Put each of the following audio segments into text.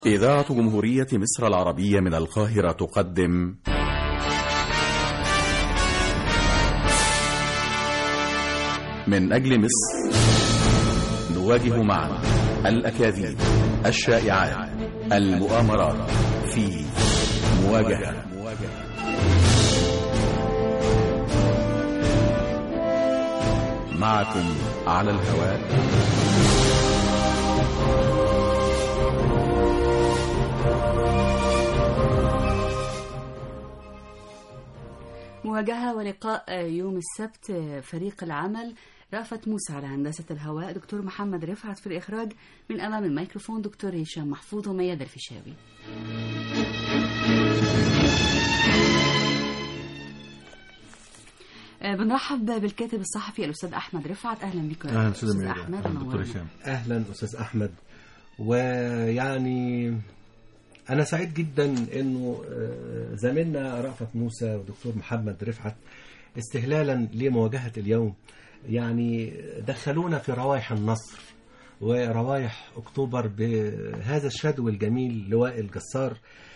إذاعة جمهورية مصر العربية من القاهرة تقدم من أجل مصر نواجه معا الأكاذيب الشائعات المؤامرات في مواجهة معكم على الهواء مواجهة ولقاء يوم السبت فريق العمل رأفت موسى على هندسة الهواء دكتور محمد رفعت في الإخراج من أمام الميكروفون دكتور هشام محفوظ وميادة الفيشاوي آه، بنرحب بالكاتب الصحفي الأستاذ أحمد رفعت أهلا بك اهلا استاذ أستاذ ميادة. أحمد أهلا دكتور منورنا. هشام اهلا استاذ احمد ويعني انا سعيد جدا انه آه، زميلنا رأفت موسى ودكتور محمد رفعت استهلالا لمواجهه اليوم يعني دخلونا في روايح النصر وروايح اكتوبر بهذا الشدو الجميل لواء الجسار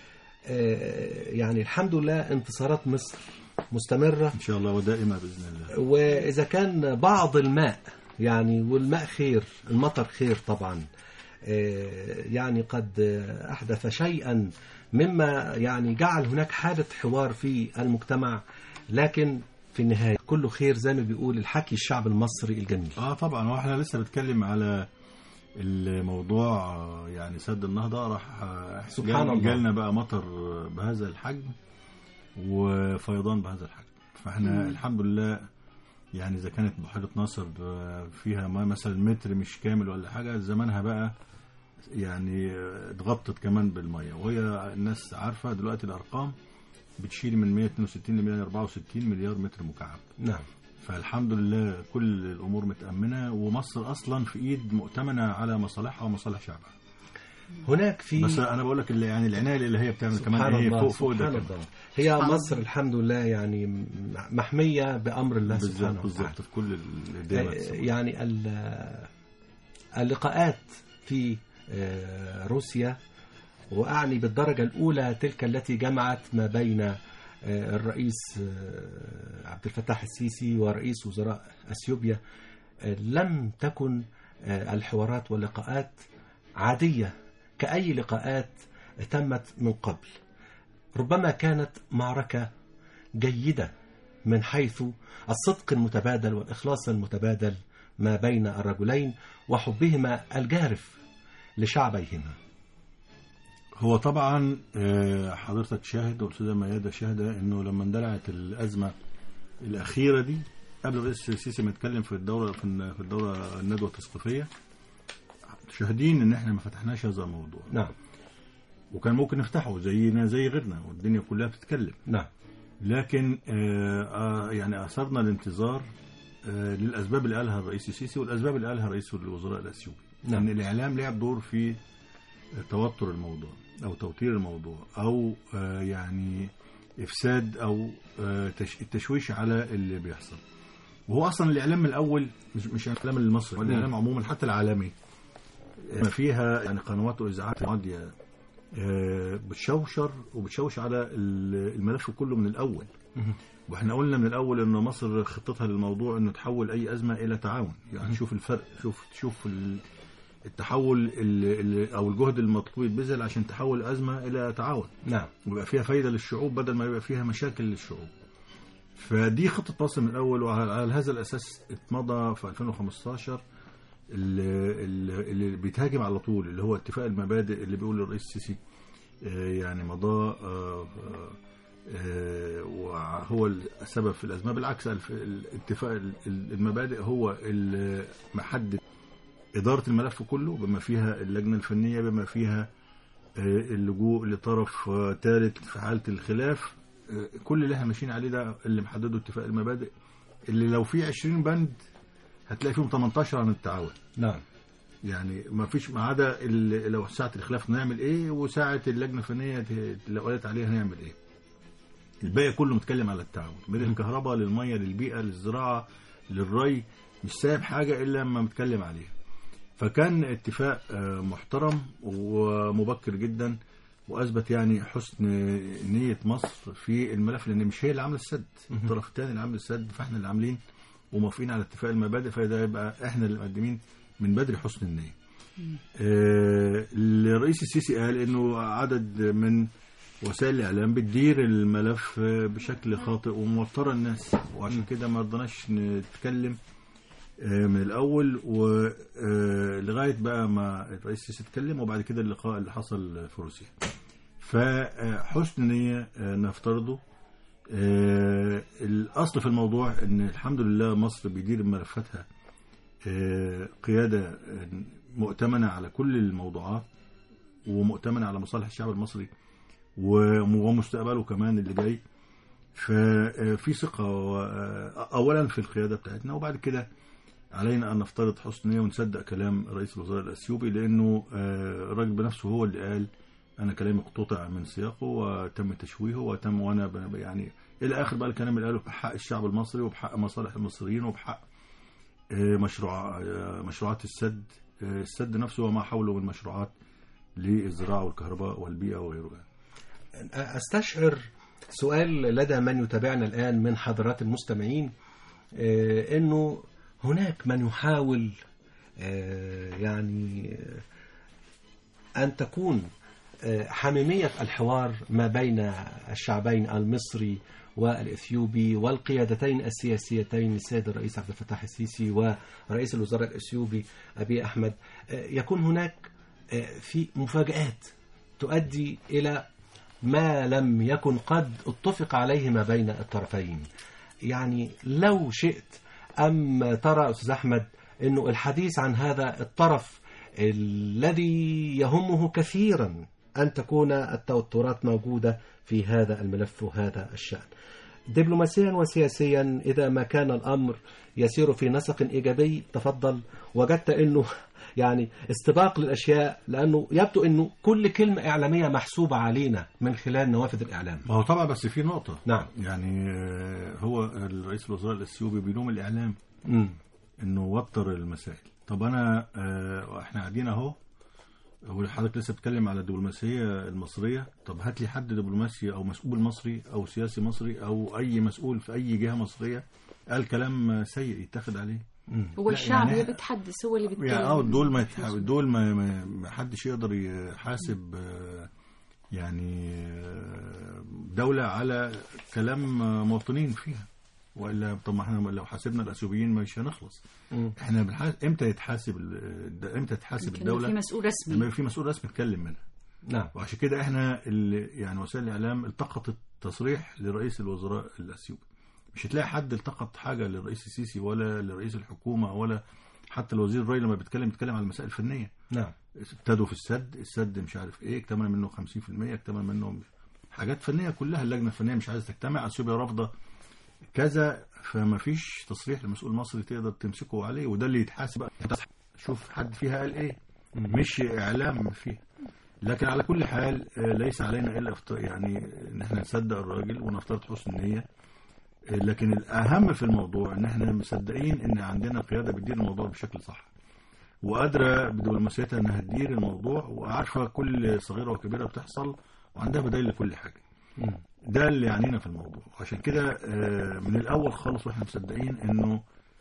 آه، يعني الحمد لله انتصارات مصر مستمره ان شاء الله ودائما باذن الله وإذا كان بعض الماء يعني والماء خير المطر خير طبعا آه، يعني قد آه، أحدث شيئا مما يعني جعل هناك حالة حوار في المجتمع لكن في النهاية كله خير زي ما بيقول الحكي الشعب المصري الجميل اه طبعا واحنا لسه بنتكلم على الموضوع آه، يعني سد النهضه راح آه، سبحان جال- الله. جالنا بقى مطر بهذا الحجم وفيضان بهذا الحجم فاحنا مم. الحمد لله يعني اذا كانت بحيره ناصر آه، فيها ما مثلا متر مش كامل ولا حاجه زمانها بقى يعني آه، اتغطت كمان بالميه وهي الناس عارفه دلوقتي الارقام بتشيل من 162 ل 164 مليار متر مكعب نعم فالحمد لله كل الامور متامنه ومصر اصلا في ايد مؤتمنه على مصالحها ومصالح شعبها هناك في بس انا بقول لك اللي يعني العنايه اللي هي بتعمل كمان سبحان ايه الله فوق فوق ده سبحان كمان. الله هي سبحان مصر الحمد لله يعني محمية بأمر الله بالظبط سبحانه وتعالى بالظبط في كل الدول يعني ال- اللقاءات في آه، روسيا وأعني بالدرجة الأولى تلك التي جمعت ما بين آه، الرئيس آه، عبد الفتاح السيسي ورئيس وزراء أثيوبيا آه، لم تكن آه، الحوارات واللقاءات عادية كأي لقاءات تمت من قبل ربما كانت معركة جيدة من حيث الصدق المتبادل والإخلاص المتبادل ما بين الرجلين وحبهما الجارف لشعبيهما هو طبعا آه، حضرتك شاهد والاستاذه ميادة شاهده انه لما اندلعت الازمه الاخيره دي قبل الرئيس السيسي ما يتكلم في الدوره في الن- في الدوره الندوه التثقيفيه شاهدين ان احنا ما فتحناش هذا الموضوع نعم وكان ممكن نفتحه زينا زي غيرنا والدنيا كلها بتتكلم نعم لكن آه، آه، يعني اثرنا الانتظار آه، للاسباب اللي قالها الرئيس السيسي والاسباب اللي قالها رئيس الوزراء الاثيوبي نعم. ان الاعلام لعب دور في توتر الموضوع او توتير الموضوع او آه، يعني افساد او آه، تش- التشويش على اللي بيحصل وهو اصلا الاعلام من الاول مش مش الاعلام المصري ولا الاعلام عموما حتى العالمي ما فيها يعني قنوات واذاعات ماضيه آه، بتشوشر وبتشوش على ال- الملف كله من الاول واحنا قلنا من الاول ان مصر خطتها للموضوع انه تحول اي ازمه الى تعاون يعني شوف الفرق شوف شوف ال- التحول ال- ال- او الجهد المطلوب يتبذل عشان تحول ازمه الى تعاون نعم ويبقى فيها فايده للشعوب بدل ما يبقى فيها مشاكل للشعوب فدي خطه مصر من الاول وعلى على هذا الاساس اتمضى في 2015 اللي, اللي اللي بيتهاجم على طول اللي هو اتفاق المبادئ اللي بيقول الرئيس السيسي آه، يعني مضاه آه، آه، آه، وهو السبب في الازمه بالعكس الف- الاتفاق ال- ال- المبادئ هو اللي محدد اداره الملف كله بما فيها اللجنه الفنيه بما فيها آه، اللجوء لطرف آه، ثالث في حاله الخلاف آه، كل اللي احنا ماشيين عليه ده اللي محدده اتفاق المبادئ اللي لو في 20 بند هتلاقي فيهم 18 عن التعاون نعم يعني ما فيش ما عدا ال- لو ساعه الخلاف نعمل ايه وساعه اللجنه الفنيه ت- لو قالت عليها هنعمل ايه الباقي كله متكلم على التعاون من الكهرباء للميه للبيئه للزراعه للري مش سايب حاجه الا لما متكلم عليها فكان اتفاق آه، محترم ومبكر جدا واثبت يعني حسن نيه مصر في الملف لان مش هي اللي عامله السد الطرف الثاني اللي عامل السد فاحنا اللي عاملين وموافقين على اتفاق المبادئ فده يبقى احنا اللي مقدمين من بدري حسن النيه. آه، الرئيس السيسي قال انه عدد من وسائل الاعلام بتدير الملف آه، بشكل خاطئ وموتره الناس وعشان كده ما رضناش نتكلم آه، من الاول ولغايه بقى ما الرئيس السيسي اتكلم وبعد كده اللقاء اللي حصل في روسيا فحسن نيه آه، نفترضه آه، الاصل في الموضوع ان الحمد لله مصر بيدير ملفاتها آه، قياده آه، مؤتمنه على كل الموضوعات ومؤتمنه على مصالح الشعب المصري و- ومستقبله كمان اللي جاي ففي ثقه آه، اولا في القياده بتاعتنا وبعد كده علينا ان نفترض حسن نيه ونصدق كلام رئيس الوزراء الاثيوبي لانه آه، الراجل بنفسه هو اللي قال انا كلامي قطع من سياقه وتم تشويهه وتم وانا ب- يعني الى اخر بقى الكلام اللي قاله بحق الشعب المصري وبحق مصالح المصريين وبحق آه، مشروع آه، مشروعات السد آه، السد نفسه وما حوله من مشروعات للزراعه والكهرباء والبيئه وغيره استشعر سؤال لدى من يتابعنا الآن من حضرات المستمعين آه، أنه هناك من يحاول آه، يعني آه، أن تكون آه، حميمية الحوار ما بين الشعبين المصري والإثيوبي والقيادتين السياسيتين السيد الرئيس عبد الفتاح السيسي ورئيس الوزراء الإثيوبي أبي أحمد آه، يكون هناك آه، في مفاجآت تؤدي إلى ما لم يكن قد اتفق عليه ما بين الطرفين يعني لو شئت أم ترى أستاذ أحمد أنه الحديث عن هذا الطرف الذي يهمه كثيرا أن تكون التوترات موجودة في هذا الملف وهذا الشأن دبلوماسيا وسياسيا إذا ما كان الأمر يسير في نسق إيجابي تفضل وجدت أنه يعني استباق للأشياء لأنه يبدو أنه كل كلمة إعلامية محسوبة علينا من خلال نوافذ الإعلام ما هو طبعا بس في نقطه نعم يعني آه، هو الرئيس الوزراء الاثيوبي بيلوم الاعلام مم. انه وتر المسائل طب انا آه، احنا قاعدين اهو وحضرتك لسه بتتكلم على الدبلوماسيه المصريه طب هات لي حد دبلوماسي او مسؤول مصري او سياسي مصري او اي مسؤول في اي جهه مصريه قال كلام سيء يتاخد عليه مم. هو لا، الشعب يعني- اللي بيتحدث هو اللي بيتكلم يعني اه دول ما يتح- دول ما ما ما حدش يقدر يحاسب آه، يعني آه، دولة على كلام آه، مواطنين فيها والا طب ما احنا لو حاسبنا الاثيوبيين مش هنخلص مم. احنا بنحاسب امتى يتحاسب ال- امتى تتحاسب يمكن الدولة في مسؤول لما رسمي يبقى في مسؤول رسمي يتكلم منها نعم وعشان كده احنا اللي يعني وسائل الاعلام التقطت تصريح لرئيس الوزراء الاثيوبي مش هتلاقي حد التقط حاجه للرئيس السيسي ولا لرئيس الحكومه ولا حتى الوزير الرأي لما بيتكلم بيتكلم على المسائل الفنيه نعم ابتدوا في السد السد مش عارف ايه اكتمل منه 50% اكتمل منه حاجات فنيه كلها اللجنه الفنيه مش عايزه تجتمع اثيوبيا رافضه كذا فما فيش تصريح لمسؤول مصري تقدر تمسكه عليه وده اللي يتحاسب بقى. شوف حد فيها قال ايه مش اعلام فيه لكن على كل حال آه، ليس علينا الا افت- يعني ان احنا نصدق الراجل ونفترض حسن النيه آه، لكن الاهم في الموضوع ان احنا مصدقين ان عندنا قياده بتدير الموضوع بشكل صح وقادره بدبلوماسيتها انها تدير الموضوع وعارفه كل صغيره وكبيره بتحصل وعندها بدائل لكل حاجه مم. ده اللي يعنينا في الموضوع وعشان كده آه، من الاول خالص واحنا مصدقين انه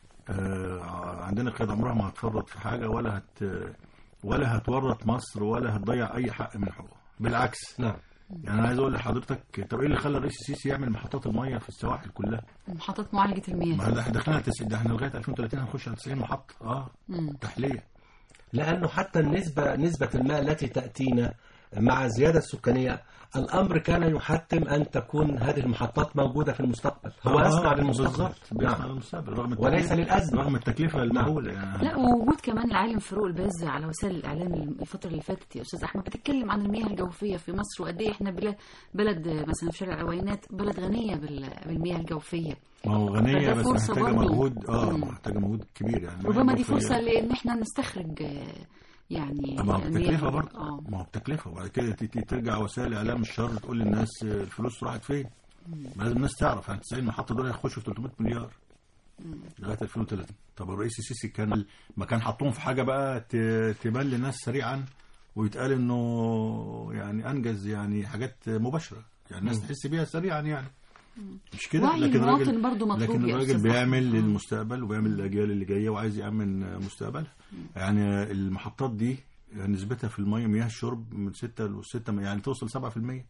آه، عندنا قيادة عمرها ما هتفرط في حاجه ولا هت ولا هتورط مصر ولا هتضيع اي حق من حقوقها بالعكس نعم يعني انا عايز اقول لحضرتك طب ايه اللي خلى الرئيس السيسي يعمل محطات الميه في السواحل كلها؟ محطة معالجة المياه ما ده احنا دخلنا تس... ده احنا لغايه 2030 هنخش على 90 محطه اه مم. تحليه لأنه حتى النسبة نسبة الماء التي تأتينا مع الزيادة السكانية الأمر كان يحتم أن تكون هذه المحطات موجودة في المستقبل هو آه، يصنع للمستقبل بالظبط بيصنع نعم. للمستقبل رغم وليس التكلفة- للأزمة. رغم التكلفه المهوله يعني لا ووجود كمان العالم فاروق الباز على وسائل الاعلام الفتره اللي فاتت يا استاذ احمد بتتكلم عن المياه الجوفيه في مصر وقد ايه احنا بلاد بلد مثلا في شارع العوينات بلد غنيه بال- بالمياه الجوفيه ما هو غنيه فده بس فرصة محتاجه برضو. مجهود اه مم. محتاجه مجهود كبير يعني ربما دي الجوفية- فرصه لان احنا نستخرج آه، يعني ما هو المياه بتكلفه دي. برضه اه ما هو بتكلفه وبعد كده ت- ت- ترجع وسائل الاعلام الشر تقول للناس آه، الفلوس راحت فين لازم الناس تعرف يعني 90 محطه دول هيخشوا في 300 مليار لغايه 2030 طب الرئيس السيسي كان ما كان حطهم في حاجه بقى ت- تبان للناس سريعا ويتقال انه يعني انجز يعني حاجات مباشره يعني الناس تحس بيها سريعا يعني مش كده وعي لكن المواطن الراجل برضو مطلوب لكن يا الراجل أستاذ بيعمل أحمد. للمستقبل وبيعمل للاجيال اللي جايه وعايز يامن مستقبلها يعني المحطات دي نسبتها في الميه مياه الشرب من 6 ل 6 يعني توصل 7%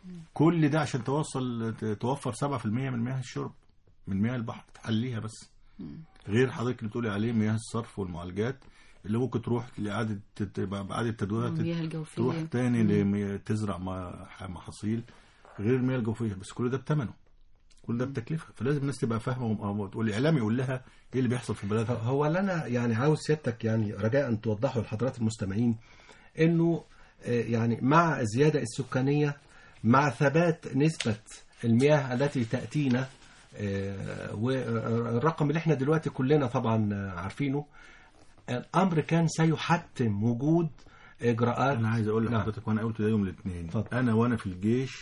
كل ده عشان توصل توفر 7% من مياه الشرب من مياه البحر تحليها بس غير حضرتك اللي بتقولي عليه مياه الصرف والمعالجات اللي ممكن تروح لاعاده تت- باعاده تدويرها تت- المياه الجوفية تروح تاني لمي- تزرع ما- محاصيل غير المياه الجوفيه بس كل ده بثمنه كل ده بتكلفه فلازم الناس تبقى فاهمه وم- والاعلام يقول لها ايه اللي بيحصل في بلدها هو اللي انا يعني عاوز سيادتك يعني رجاء توضحه لحضرات المستمعين انه آه، يعني مع الزياده السكانيه مع ثبات نسبه المياه التي تاتينا آه، والرقم اللي احنا دلوقتي كلنا طبعا آه، عارفينه الامر كان سيحتم وجود اجراءات انا عايز اقول نعم. لحضرتك وانا قلت ده يوم الاثنين اتفضل. انا وانا في الجيش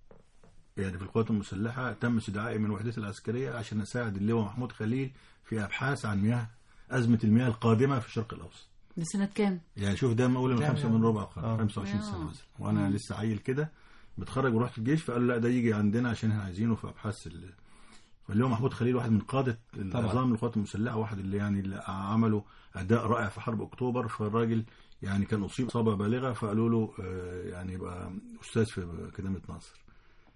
يعني في القوات المسلحه تم استدعائي من وحدتي العسكريه عشان اساعد اللواء محمود خليل في ابحاث عن مياه ازمه المياه القادمه في الشرق الاوسط ده سنة كام؟ يعني شوف ده مقول من كام خمسة يعني؟ من ربع آه. قرن 25 سنه آه. مثلا وانا لسه عيل كده متخرج ورحت الجيش فقالوا لا ده يجي عندنا عشان احنا عايزينه في ابحاث ال... فاللي هو محمود خليل واحد من قاده النظام القوات المسلحه واحد اللي يعني اللي عملوا اداء رائع في حرب اكتوبر فالراجل يعني كان اصيب اصابه بالغه فقالوا له آه، يعني يبقى استاذ في اكاديميه ناصر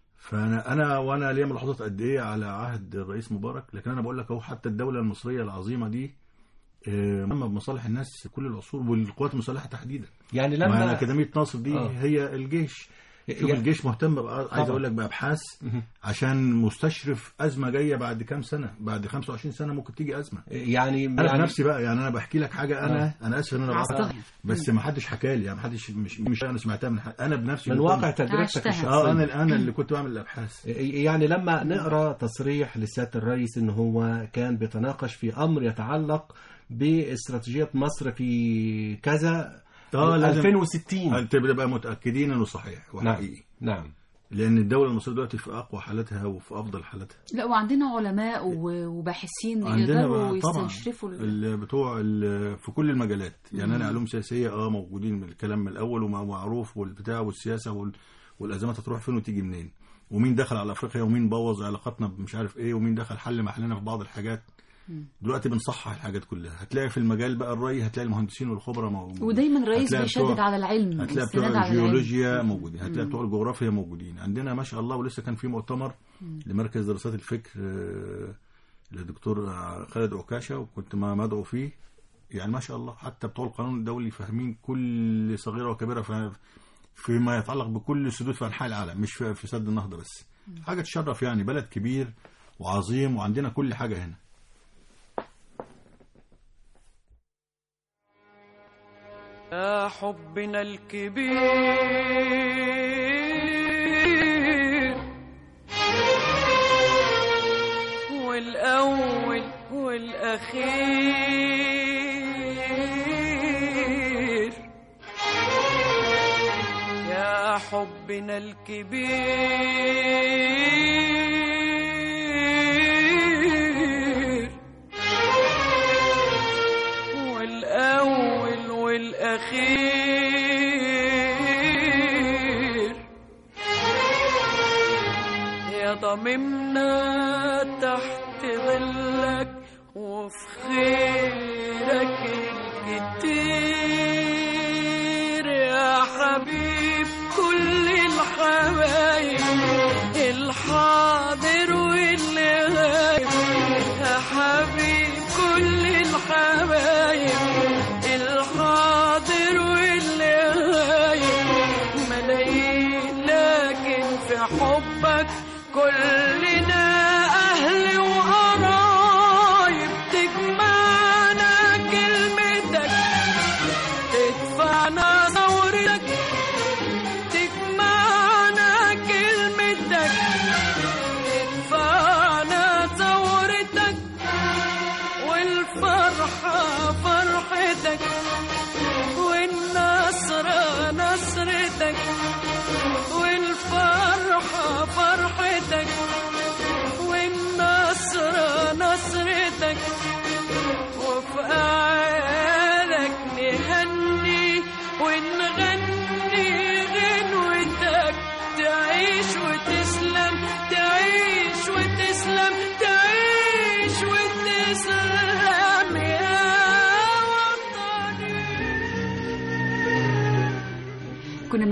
فانا انا وانا ليا ملاحظات قد ايه على عهد الرئيس مبارك لكن انا بقول لك اهو حتى الدوله المصريه العظيمه دي آه، مهمه بمصالح الناس في كل العصور والقوات المسلحه تحديدا يعني لما لما اكاديميه ناصر دي آه. هي الجيش شوف يعني- الجيش مهتم بقى عايز طبعا. اقول لك بابحاث عشان مستشرف ازمه جايه بعد كام سنه بعد 25 سنه ممكن تيجي ازمه يعني انا يعني بنفسي بقى يعني انا بحكي لك حاجه انا انا اسف ان انا عصتها. بقطع بس ما حدش حكى لي يعني ما حدش مش مش انا سمعتها من حد انا بنفسي من اللي واقع كنت- تجربتك عشتها. الشخصية اه انا انا اللي كنت بعمل الابحاث يعني لما نقرا تصريح لسياده الرئيس ان هو كان بيتناقش في امر يتعلق باستراتيجيه مصر في كذا اه لازم 2060 تبقى متاكدين انه صحيح نعم وحقيقي نعم لان الدوله المصريه دلوقتي في اقوى حالاتها وفي افضل حالاتها لا وعندنا علماء و- وباحثين عندنا يقدروا بقى طبعا يستشرفوا ال- ال- بتوع ال- في كل المجالات يعني انا علوم سياسيه اه موجودين من الكلام من الاول ومعروف والبتاع والسياسه وال- والازمات هتروح فين وتيجي منين ومين دخل على افريقيا ومين بوظ علاقاتنا مش عارف ايه ومين دخل حل محلنا في بعض الحاجات دلوقتي بنصحح الحاجات كلها هتلاقي في المجال بقى الري هتلاقي المهندسين والخبراء موجودين ودايما الرئيس هتلاقي بيشدد بتوع- على العلم هتلاقي بتوع الاستناد على العلم. الجيولوجيا موجودين هتلاقي بتوع الجغرافيا موجودين عندنا ما شاء الله ولسه كان في مؤتمر لمركز دراسات الفكر آه، للدكتور خالد عكاشه وكنت ما مدعو فيه يعني ما شاء الله حتى بتوع القانون الدولي فاهمين كل صغيره وكبيره ف- فيما يتعلق بكل السدود في انحاء العالم مش في في سد النهضه بس حاجه تشرف يعني بلد كبير وعظيم وعندنا كل حاجه هنا يا حبنا الكبير والأول والأخير يا حبنا الكبير والأول والأخير يا ضممنا تحت ظلك وفي خيرك الكتير يا حبيب كل الحبايب الحاضر واللي غايب يا حبيب كل الحبايب الحاضر واللي غايب ملايين لكن في حبك كلنا أهل وقرايب تجمعنا كلمتك تدفعنا ثورتك تجمعنا كلمتك تدفعنا ثورتك والفرحة فرحتك والنصر نصرتك والفرحة فرحتك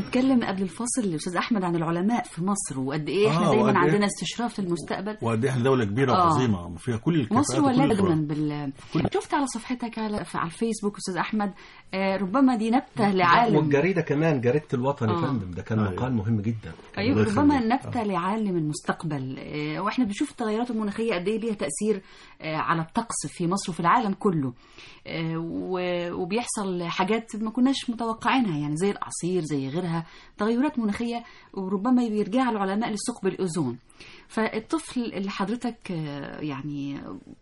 بنتكلم قبل الفاصل الاستاذ احمد عن العلماء في مصر وقد ايه احنا آه، دايما وقد إيه؟ عندنا استشراف للمستقبل وقد ايه احنا دوله كبيره آه. وعظيمه فيها كل الكفاءات مصر وكل ولا الفرق. دايما بال شفت على صفحتك على على الفيسبوك استاذ احمد آه، ربما دي نبته لعالم والجريده كمان جريده الوطن يا آه. فندم ده كان أيوة. مقال مهم جدا ايوه الله ربما يخليك. نبته لعالم المستقبل آه، واحنا بنشوف التغيرات المناخيه قد ايه ليها تاثير آه، على الطقس في مصر وفي العالم كله آه، و- وبيحصل حاجات ما كناش متوقعينها يعني زي الاعاصير زي غيرها تغيرات مناخيه وربما بيرجع العلماء لثقب الاوزون فالطفل اللي حضرتك آه، يعني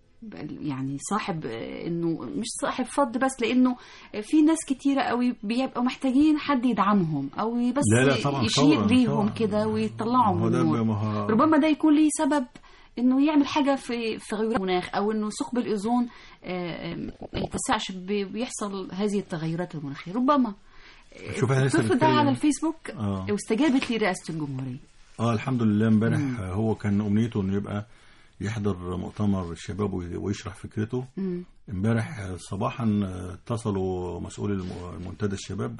يعني صاحب آه، انه مش صاحب فض بس لانه في ناس كتيره قوي بيبقوا محتاجين حد يدعمهم او بس لا لا طبعا يشير طبعاً، ليهم طبعاً. كده ويطلعهم ما هو من ده النور ما هو- ربما ده يكون ليه سبب انه يعمل حاجه في في غير المناخ او انه ثقب الاوزون آه، آه، ما يتسعش بي- بيحصل هذه التغيرات المناخيه ربما شوف احنا لسه الطفل ده بنتكلم- على الفيسبوك آه. واستجابت لي رئاسه الجمهوريه اه الحمد لله امبارح آه، هو كان امنيته انه يبقى يحضر مؤتمر الشباب وي- ويشرح فكرته مم. امبارح آه، صباحا آه، اتصلوا مسؤول الم- المنتدى الشباب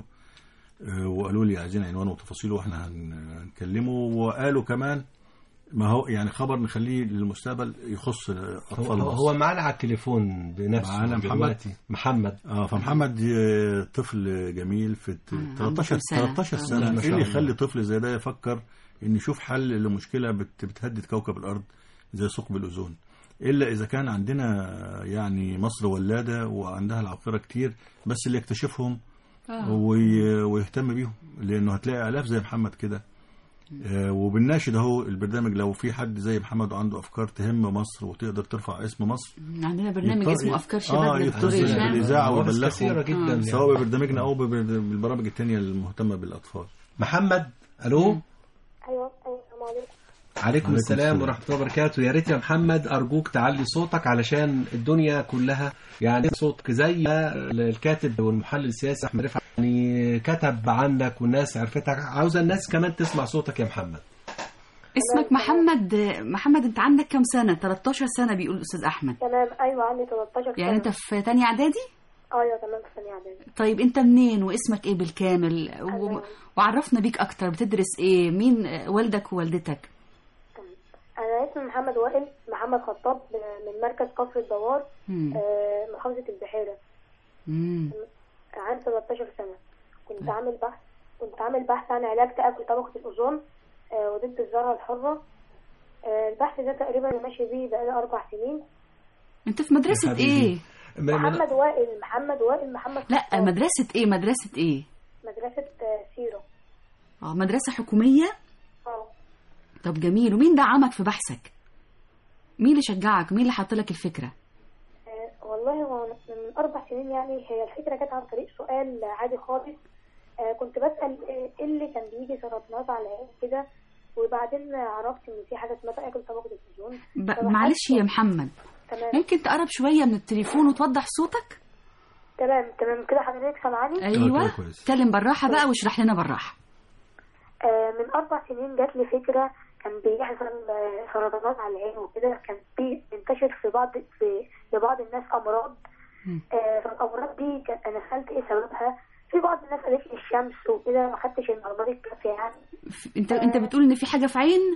آه، وقالوا لي عايزين عنوان وتفاصيله واحنا هن- هنكلمه وقالوا كمان ما هو يعني خبر نخليه للمستقبل يخص آه، هو, اطفال هو, مصر. هو معانا على التليفون بنفسه معانا محمد. دلوقتي. محمد اه فمحمد آه، طفل جميل في الت- عنده 13 كام سنة؟ 13 آه. سنه ما ايه شاء اللي الله. يخلي طفل زي ده يفكر ان يشوف حل لمشكله بت- بتهدد كوكب الارض زي ثقب الاوزون الا اذا كان عندنا يعني مصر ولاده وعندها العبقره كتير بس اللي يكتشفهم آه. وي- ويهتم بيهم لانه هتلاقي الاف زي محمد كده آه، وبالناشد اهو البرنامج لو في حد زي محمد وعنده افكار تهم مصر وتقدر ترفع اسم مصر عندنا برنامج يتصل- اسمه افكار شباب آه، للدكتور يتصل هشام. بالإذاعة مواقف وبلغهم. كثيرة جدا آه. يعني. سواء ببرنامجنا او ببر- بالبرامج التانية المهتمه بالاطفال محمد الو ايوه ايوه السلام عليكم عليكم عليكم السلام السلام. ورحمه الله وبركاته يا ريت يا محمد ارجوك تعلي صوتك علشان الدنيا كلها يعني صوتك زي ما الكاتب والمحلل السياسي احمد رفعت يعني كتب عنك والناس عرفتك عاوزه الناس كمان تسمع صوتك يا محمد اسمك محمد محمد انت عندك كام سنه 13 سنه بيقول الاستاذ احمد تمام ايوه عندي 13 سنه يعني انت في تانية اعدادي ايوه تمام في ثانيه اعدادي طيب انت منين واسمك ايه بالكامل و... أنا- وعرفنا بيك اكتر بتدرس ايه مين والدك ووالدتك تمام انا اسمي محمد وائل محمد خطاب من مركز كفر الدوار مم. آه، محافظه البحيره مم. عندي 13 سنه كنت عامل بحث كنت عامل بحث عن علاج تآكل طبقه الاوزون آه، وضد الذره الحره آه، البحث ده تقريبا ماشي بيه بقالي اربع سنين انت في مدرسه يا حبيبي. ايه م- من- محمد وائل محمد وائل محمد لا خطاب. مدرسه ايه مدرسه ايه مدرسه آه، سيره اه مدرسه حكوميه اه طب جميل ومين دعمك في بحثك مين اللي شجعك مين اللي حط لك الفكره آه، والله هو من أربع سنين يعني هي الفكرة جت عن طريق سؤال عادي خالص آه، كنت بسأل آه، إيه اللي كان بيجي سرطانات على العين كده وبعدين عرفت إن في حاجة اسمها تآكل طبقة الأوزون ب... فبحثت- معلش يا محمد تمام ممكن تقرب شويه من التليفون وتوضح صوتك تمام تمام كده حضرتك سامعاني ايوه كده كويس. اتكلم بالراحه بقى واشرح لنا بالراحه آه، من أربع سنين جات لي فكرة كان بيحصل آه، سرطانات على العين وكده كان بينتشر في بعض في لبعض الناس أمراض مم. آه، فالأمراض دي كان أنا سألت إيه سببها في بعض الناس قالت لي الشمس وكده ما خدتش المعلومات الكافية يعني ف- انت انت بتقول ان في حاجه في عين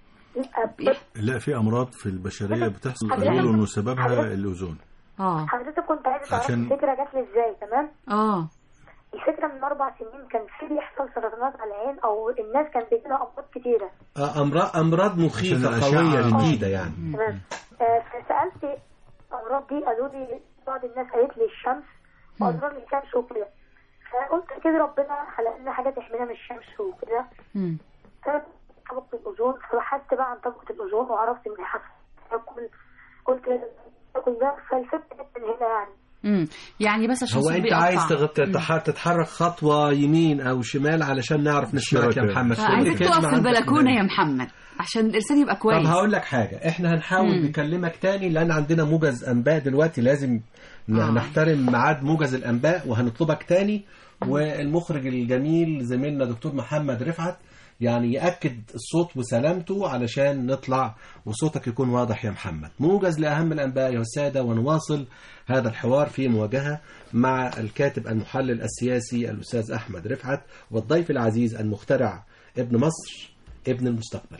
لا، بس لا في امراض في البشريه بتحصل حضرتك- قالوا انه سببها حضرتك- الاوزون اه حضرتك كنت عايزة تعرف عشان- الفكرة جات لي ازاي تمام اه الفكرة من أربع سنين كان في بيحصل سرطانات على العين أو الناس كان بيجيلها أمراض كتيرة آه، امراض امراض مخيفه عشان الأشعة. قويه آه. جديده يعني تمام آه، فسألت الأمراض دي قالوا لي بعض الناس قالت لي الشمس وأضرار الشمس وكده فقلت كده ربنا خلق لنا حاجة تحمينا من الشمس وكده مم. طبقة الأوزون فبحثت بقى عن طبقة الأوزون وعرفت إن حصل تاكل قلت تاكل ده فالفكرة جت من هنا يعني امم يعني بس عشان هو الصوت انت بيقطع. عايز تغ- تتح- تتحرك خطوه يمين او شمال علشان نعرف نسمعك يا الشبكة. محمد آه، عايزك كلمة تقف في عندك البلكونه هناك. يا محمد عشان الانسان يبقى كويس طب هقول لك حاجة احنا هنحاول مم. نكلمك تاني لان عندنا موجز انباء دلوقتي لازم ن- آه. نحترم ميعاد موجز الانباء وهنطلبك تاني والمخرج الجميل زميلنا دكتور محمد رفعت يعني يأكد الصوت وسلامته علشان نطلع وصوتك يكون واضح يا محمد موجز لأهم الأنباء يا السادة ونواصل هذا الحوار في مواجهة مع الكاتب المحلل السياسي الأستاذ أحمد رفعت والضيف العزيز المخترع ابن مصر ابن المستقبل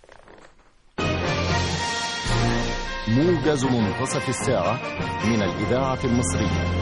موجز منتصف الساعة من الإذاعة المصرية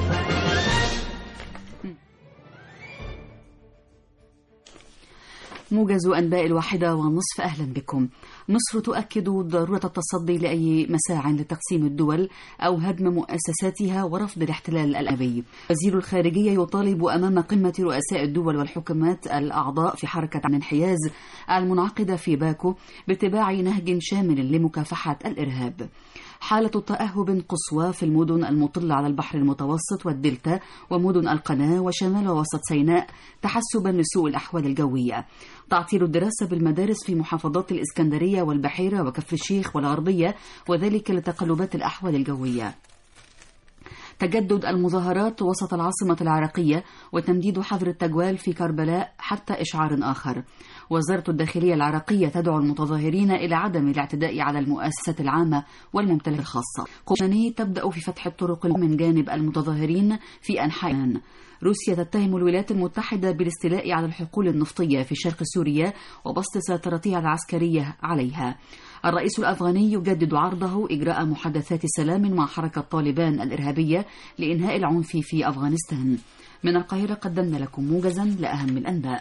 موجز أنباء الواحدة والنصف أهلا بكم مصر تؤكد ضرورة التصدي لأي مساع لتقسيم الدول أو هدم مؤسساتها ورفض الاحتلال الأبي وزير الخارجية يطالب أمام قمة رؤساء الدول والحكومات الأعضاء في حركة الانحياز المنعقدة في باكو باتباع نهج شامل لمكافحة الإرهاب حالة تأهب قصوى في المدن المطلة على البحر المتوسط والدلتا ومدن القناة وشمال ووسط سيناء تحسبا لسوء الأحوال الجوية تعطيل الدراسة بالمدارس في محافظات الإسكندرية والبحيرة وكفر الشيخ والغربية وذلك لتقلبات الأحوال الجوية تجدد المظاهرات وسط العاصمة العراقية وتمديد حظر التجوال في كربلاء حتى إشعار آخر وزارة الداخلية العراقية تدعو المتظاهرين إلى عدم الاعتداء على المؤسسات العامة والممتلكات الخاصة قوشاني تبدأ في فتح الطرق من جانب المتظاهرين في أنحاء روسيا تتهم الولايات المتحدة بالاستيلاء على الحقول النفطية في شرق سوريا وبسط سيطرتها العسكرية عليها الرئيس الأفغاني يجدد عرضه إجراء محادثات سلام مع حركة طالبان الإرهابية لإنهاء العنف في أفغانستان من القاهرة قدمنا لكم موجزا لأهم الأنباء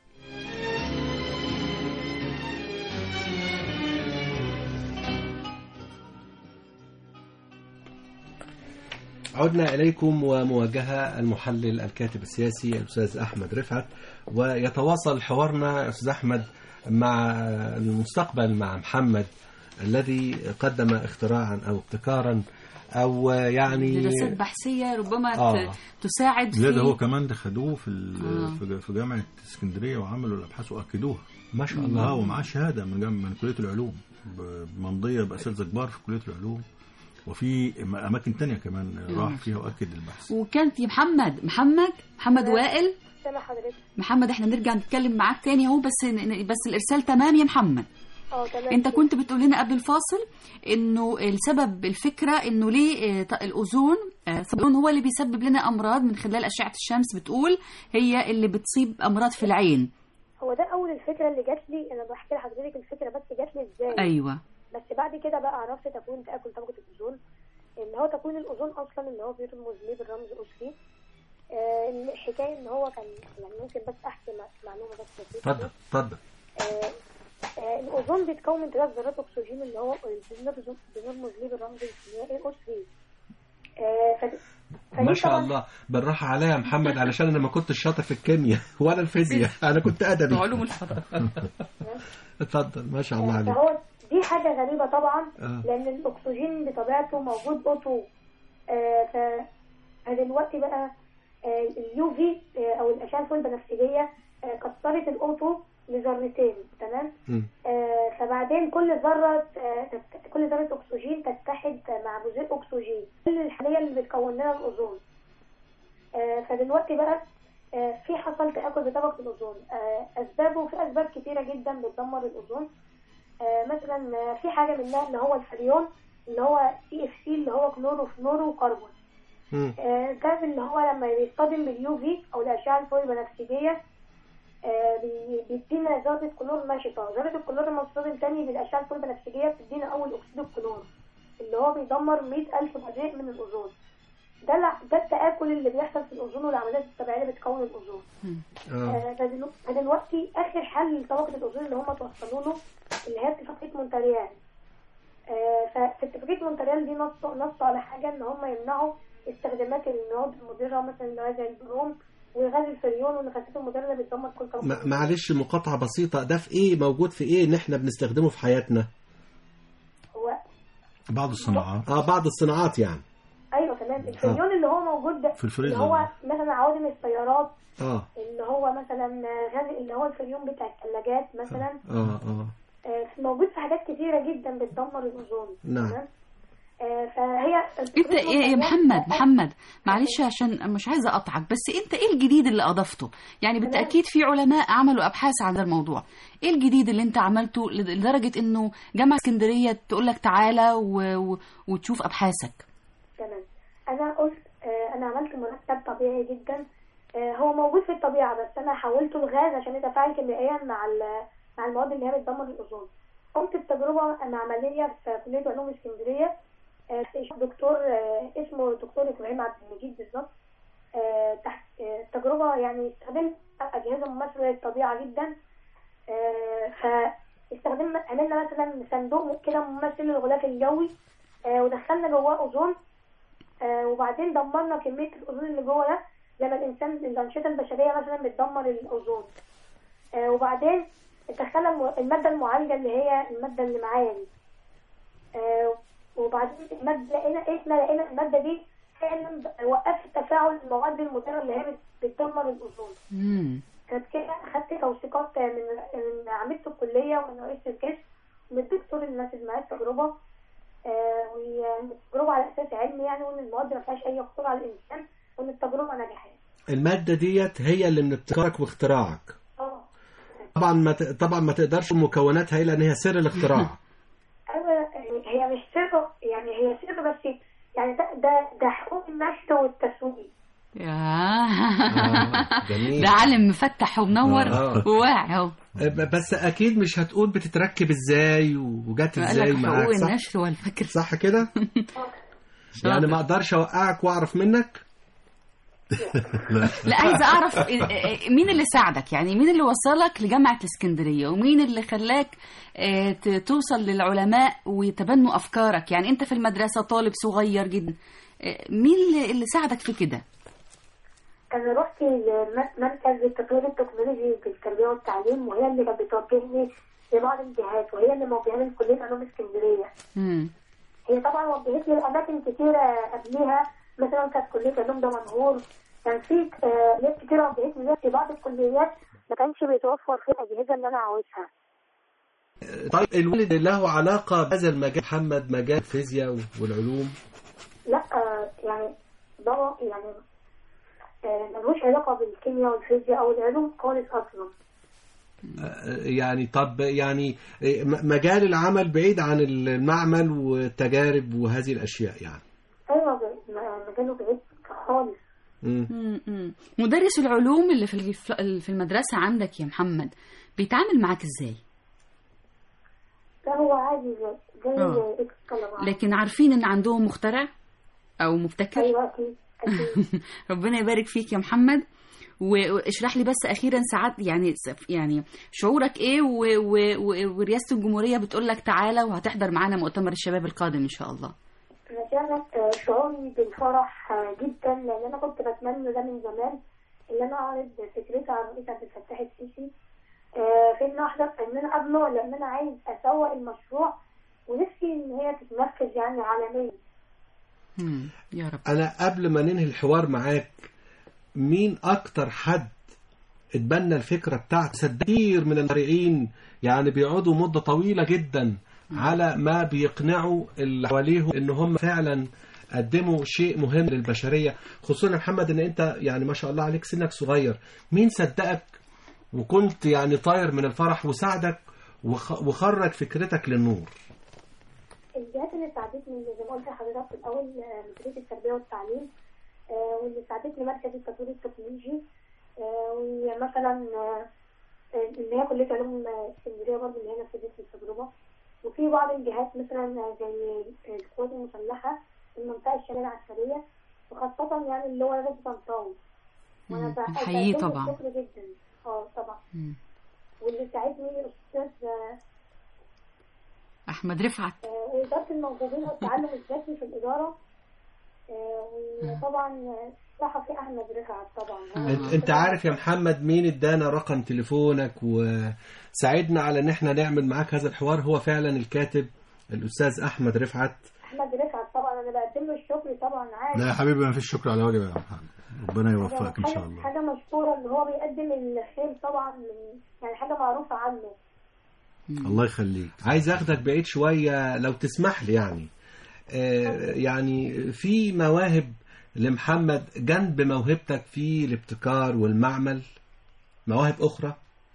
عدنا إليكم ومواجهة المحلل الكاتب السياسي الأستاذ أحمد رفعت ويتواصل حوارنا أستاذ أحمد مع المستقبل مع محمد الذي قدم اختراعا أو ابتكارا أو يعني دراسات بحثية ربما آه. ت- تساعد في لا ده هو كمان ده خدوه في ال- آه. في- في جامعه اسكندريه وعملوا الابحاث واكدوها ما شاء اه الله ومعاه شهاده من جام من كليه العلوم ب- ممضيه باساتذه كبار في كليه العلوم وفي م- اماكن تانية كمان راح فيها واكد البحث وكانت يا محمد محمد محمد وائل سامع حضرتك محمد احنا نرجع نتكلم معاك تاني اهو بس بس الارسال تمام يا محمد اه تمام انت كنت بتقول لنا قبل الفاصل انه السبب الفكره انه ليه آه، ط- الاوزون آه، الأوزون هو اللي بيسبب لنا امراض من خلال اشعه الشمس بتقول هي اللي بتصيب امراض في العين هو ده اول الفكره اللي جات لي انا بحكي لحضرتك الفكره بس جات لي ازاي ايوه بس بعد كده بقى عرفت تكوين تاكل طبقه الاوزون ان هو تكوين الاوزون اصلا اللي هو بيرمز ليه بالرمز اوسفي آه الحكايه ان هو كان يعني ممكن بس احكي مع- معلومه بس بسيطة. اتفضل اتفضل آه آه الاوزون بيتكون من ثلاث ذرات اكسجين اللي هو بنرمز بنرمز ليه بالرمز الكيميائي اوسفي آه فد- فدي ما شاء طبعاً- الله بالراحة عليا يا محمد علشان أنا ما كنتش شاطر في الكيمياء ولا الفيزياء أنا كنت أدبي علوم الفضاء اتفضل ما شاء الله عليك فهو دي حاجة غريبة طبعا آه. لأن الأكسجين بطبيعته موجود أوتو آه ف فدلوقتي بقى اليو في أو الأشعة الفوق البنفسجية آه كسرت الأوتو لذرتين تمام مم. آه فبعدين كل ذرة آه تت- كل ذرة أكسجين تتحد مع جزيء أكسجين كل الخلية اللي بتكون لنا الأوزون آه فدلوقتي بقى آه في حصل تآكل بطبقة الأوزون آه أسبابه في أسباب كتيرة جدا بتدمر الأوزون آه مثلا آه، في حاجة منها اللي هو الفريون اللي هو سي اف سي اللي هو كلورو فلورو وكربون مم. آه، ده اللي هو لما بيصطدم باليو في او الاشعه الفوق البنفسجيه آه، بي- بيدينا ذره كلور نشطه ذره الكلور لما تصطدم تاني بالاشعه الفوق البنفسجيه بتدينا اول اكسيد الكلور اللي هو بيدمر 100000 جزيء من الاوزون ده الع- ده التآكل اللي بيحصل في الأوزون والعمليات الطبيعية اللي بتكون الأوزون. آه. آه، فدلو- فدلوقتي آخر حل لطبقة الأوزون اللي هم توصلوا له اللي هي اتفاقية مونتريال. آه، ففي اتفاقية مونتريال دي نصوا نصوا على حاجة إن هم يمنعوا استخدامات المواد المضرة مثلا اللي هو زي البروم وغاز الفريون والغازات المضرة اللي بتدمر كل طبقة ما- الأوزون. معلش مقاطعة بسيطة ده في ايه موجود في ايه ان احنا بنستخدمه في حياتنا هو بعض الصناعات اه بعض الصناعات يعني أيوه تمام الفريون اللي هو موجود ده في الفريزر. اللي هو مثلا عوادم السيارات اه اللي هو مثلا غاز اللي هو الفريون بتاع الثلاجات مثلا اه اه آه، موجود في حاجات كتيرة جدا بتدمر الأوزون نعم. تمام؟ آه، فهي انت يا يا محمد محمد معلش عشان مش عايزه اقطعك بس انت ايه الجديد اللي اضفته يعني بالتاكيد في علماء عملوا ابحاث عن هذا الموضوع ايه الجديد اللي انت عملته لدرجه انه جامعه اسكندريه تقول لك تعالى و... و... وتشوف ابحاثك تمام انا قلت آه، انا عملت مركب طبيعي جدا آه، هو موجود في الطبيعه بس انا حولته لغاز عشان يتفاعل كيميائيا مع ال- مع المواد اللي هي بتدمر الاوزون قمت بتجربه معمليه في كليه علوم اسكندريه آه، دكتور آه، اسمه دكتور ابراهيم عبد المجيد بالظبط آه، تحت آه، التجربه يعني استخدمت اجهزه مماثله للطبيعه جدا آه، فاستخدمنا عملنا مثلا صندوق كده مماثل للغلاف الجوي آه، ودخلنا جواه اوزون آه، وبعدين دمرنا كميه الاوزون اللي جوه ده لما الانسان الانشطه البشريه مثلا بتدمر الاوزون آه، وبعدين دخلنا الم- الماده المعالجه اللي هي الماده اللي معايا دي آه، وبعدين الماده لقينا ايه احنا لقينا الماده دي فعلا وقفت تفاعل المواد المضره اللي هي بت- بتدمر الاوزون امم كانت كده اخدت توثيقات من من عميدة الكلية ومن رئيس القسم ومن الدكتور اللي نفذ معايا التجربة آه، والتجربة على أساس علمي يعني وإن المواد ما فيهاش أي خطورة على الإنسان وإن التجربة نجحت. المادة ديت هي اللي من ابتكارك واختراعك اه طبعا ما ت... طبعا ما تقدرش مكوناتها الا ان هي سر الاختراع أيوة يعني هي مش سر يعني هي سر بس يعني ده ده ده حقوق النشر والتسويق. يا آه، جميل. ده عالم مفتح ومنور آه. وواعي اهو ب- بس اكيد مش هتقول بتتركب ازاي وجت قال ازاي لك معاك حقوق صح النشر والفكر صح كده يعني ما اقدرش اوقعك واعرف منك لا عايزه اعرف إيه- مين اللي ساعدك يعني مين اللي وصلك لجامعه الاسكندريه ومين اللي خلاك آه، ت- توصل للعلماء ويتبنوا افكارك يعني انت في المدرسه طالب صغير جدا آه، مين اللي- اللي ساعدك في كده أنا رحت لمركز التطوير التكنولوجي في التربية والتعليم وهي اللي كانت بتوجهني لبعض الجهات وهي اللي موجهاني لكلية علوم اسكندرية. مم. هي طبعا وجهت لي الاماكن كتيره قبليها مثلا كانت كليه علوم دمنهور كان في آه، ناس كتيره وجهت لي في بعض الكليات ما كانش بيتوفر فيها الاجهزه اللي انا عاوزها طيب الوالد له علاقة بهذا المجال محمد مجال الفيزياء والعلوم لا آه، يعني بابا يعني آه، ملوش علاقه بالكيمياء والفيزياء او العلوم خالص اصلا يعني طب يعني م- مجال العمل بعيد عن المعمل والتجارب وهذه الأشياء يعني ايوه ب- م- مجاله بعيد خالص مم. مم. مم. مدرس العلوم اللي في الف- في المدرسه عندك يا محمد بيتعامل معاك ازاي ده هو عادي زي زي آه. اكس طلبه لكن عارفين ان عندهم مخترع او مبتكر ايوه اكيد اكيد ربنا يبارك فيك يا محمد و- واشرح لي بس اخيرا ساعات يعني يعني شعورك ايه و- و- و- ورئاسه الجمهوريه بتقول لك تعالى وهتحضر معانا مؤتمر الشباب القادم ان شاء الله أنا كانت آه، شعوري بالفرح آه، جدا لأن أنا كنت بتمنى ده من زمان إن أنا أعرض فكرتي على الرئيس عبد الفتاح السيسي آه، في إن أحضر إن أنا قبله لأن أنا عايز أسوق المشروع ونفسي إن هي تتنفذ يعني عالميا مم. يا رب أنا قبل ما ننهي الحوار معاك مين أكتر حد اتبنى الفكرة بتاعت كتير من القارئين يعني بيقعدوا مدة طويلة جدا على ما بيقنعوا اللي حواليهم ان هم فعلا قدموا شيء مهم للبشرية خصوصا يا محمد ان انت يعني ما شاء الله عليك سنك صغير مين صدقك وكنت يعني طاير من الفرح وساعدك وخ- وخرج فكرتك للنور الجهات اللي ساعدتني زي ما قلت لحضرتك في الأول آه، مديرية التربية والتعليم آه، واللي ساعدتني مركز التطوير التكنولوجي آه، ومثلا آه، آه، اللي هي كلية علوم آه، اسكندرية برضه اللي هي نفذت لي التجربة وفي بعض الجهات مثلا آه، زي القوات المسلحة في المنطقة الشمالية العسكرية وخاصة يعني اللي هو رئيس طنطاوي وأنا مم. بقى- نحييه بقدم طبعا. الشكر جدا اه طبعا مم. واللي ساعدني أستاذ آه، احمد رفعت آه، وإدارة الموهوبين والتعلم الذاتي في الإدارة آه، وطبعا آه، صحفي أحمد رفعت طبعا انت, انت عارف يا محمد مين ادانا رقم تليفونك وساعدنا على ان احنا نعمل معاك هذا الحوار هو فعلا الكاتب الاستاذ احمد رفعت أحمد رفعت طبعا أنا بقدم له الشكر طبعا عادي لا يا حبيبي ما فيش شكر على واجب يا محمد ربنا يوفقك ان حاجة- شاء الله حاجة مشكورة إن هو بيقدم الخير طبعا من يعني حاجة معروفة عنه الله يخليك عايز اخدك بعيد شويه لو تسمح لي يعني آه، يعني في مواهب لمحمد جنب موهبتك في الابتكار والمعمل مواهب أخرى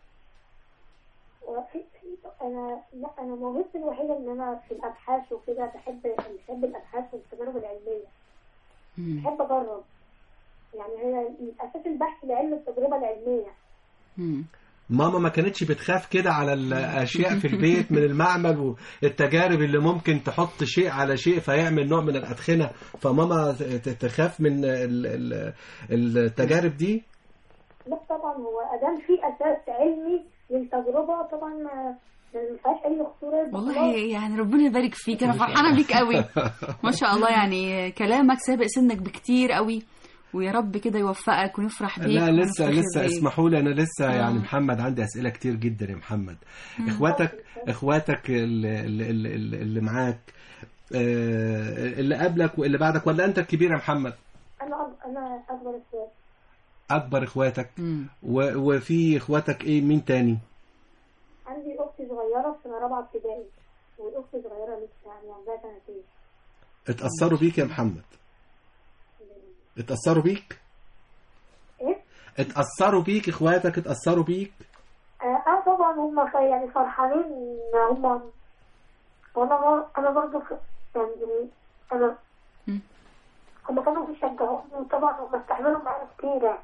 وفي في انا لا انا موهبتي الوحيده ان انا في الابحاث وكده بحب بحب الابحاث والتجارب العلميه مم. بحب اجرب يعني هي اساس البحث العلمي التجربه العلميه مم. ماما ما كانتش بتخاف كده على الأشياء في البيت من المعمل والتجارب اللي ممكن تحط شيء على شيء فيعمل نوع من الأدخنة فماما ت- تخاف من ال- ال- التجارب دي لا طبعا هو ادام في اساس علمي للتجربه طبعا ما ما فيهاش اي خطوره والله يعني ربنا يبارك فيك انا فرحانه بيك قوي ما شاء الله يعني كلامك سابق سنك بكتير قوي ويا رب كده يوفقك ونفرح بيك لا لسه ونفتخر لسه بيك. اسمحوا لي انا لسه آه. يعني محمد عندي اسئله كتير جدا يا محمد اخواتك اخواتك اللي, اللي, اللي, اللي معاك آه، اللي قبلك واللي بعدك ولا انت الكبير يا محمد انا أك- انا اكبر اخوات اكبر اخواتك مم. و- وفي اخواتك ايه مين تاني عندي اخت صغيره في سنه رابعه ابتدائي والاخت صغيره لسه يعني عندها سنتين اتاثروا بيك يا محمد اتاثروا بيك ايه اتاثروا بيك اخواتك اتاثروا بيك اه آه طبعا هم ف- يعني فرحانين ان هم وانا بر- انا برضه ف- يعني انا مم. هم كانوا بيشجعوني وطبعا هم استحملوا معايا كتير يعني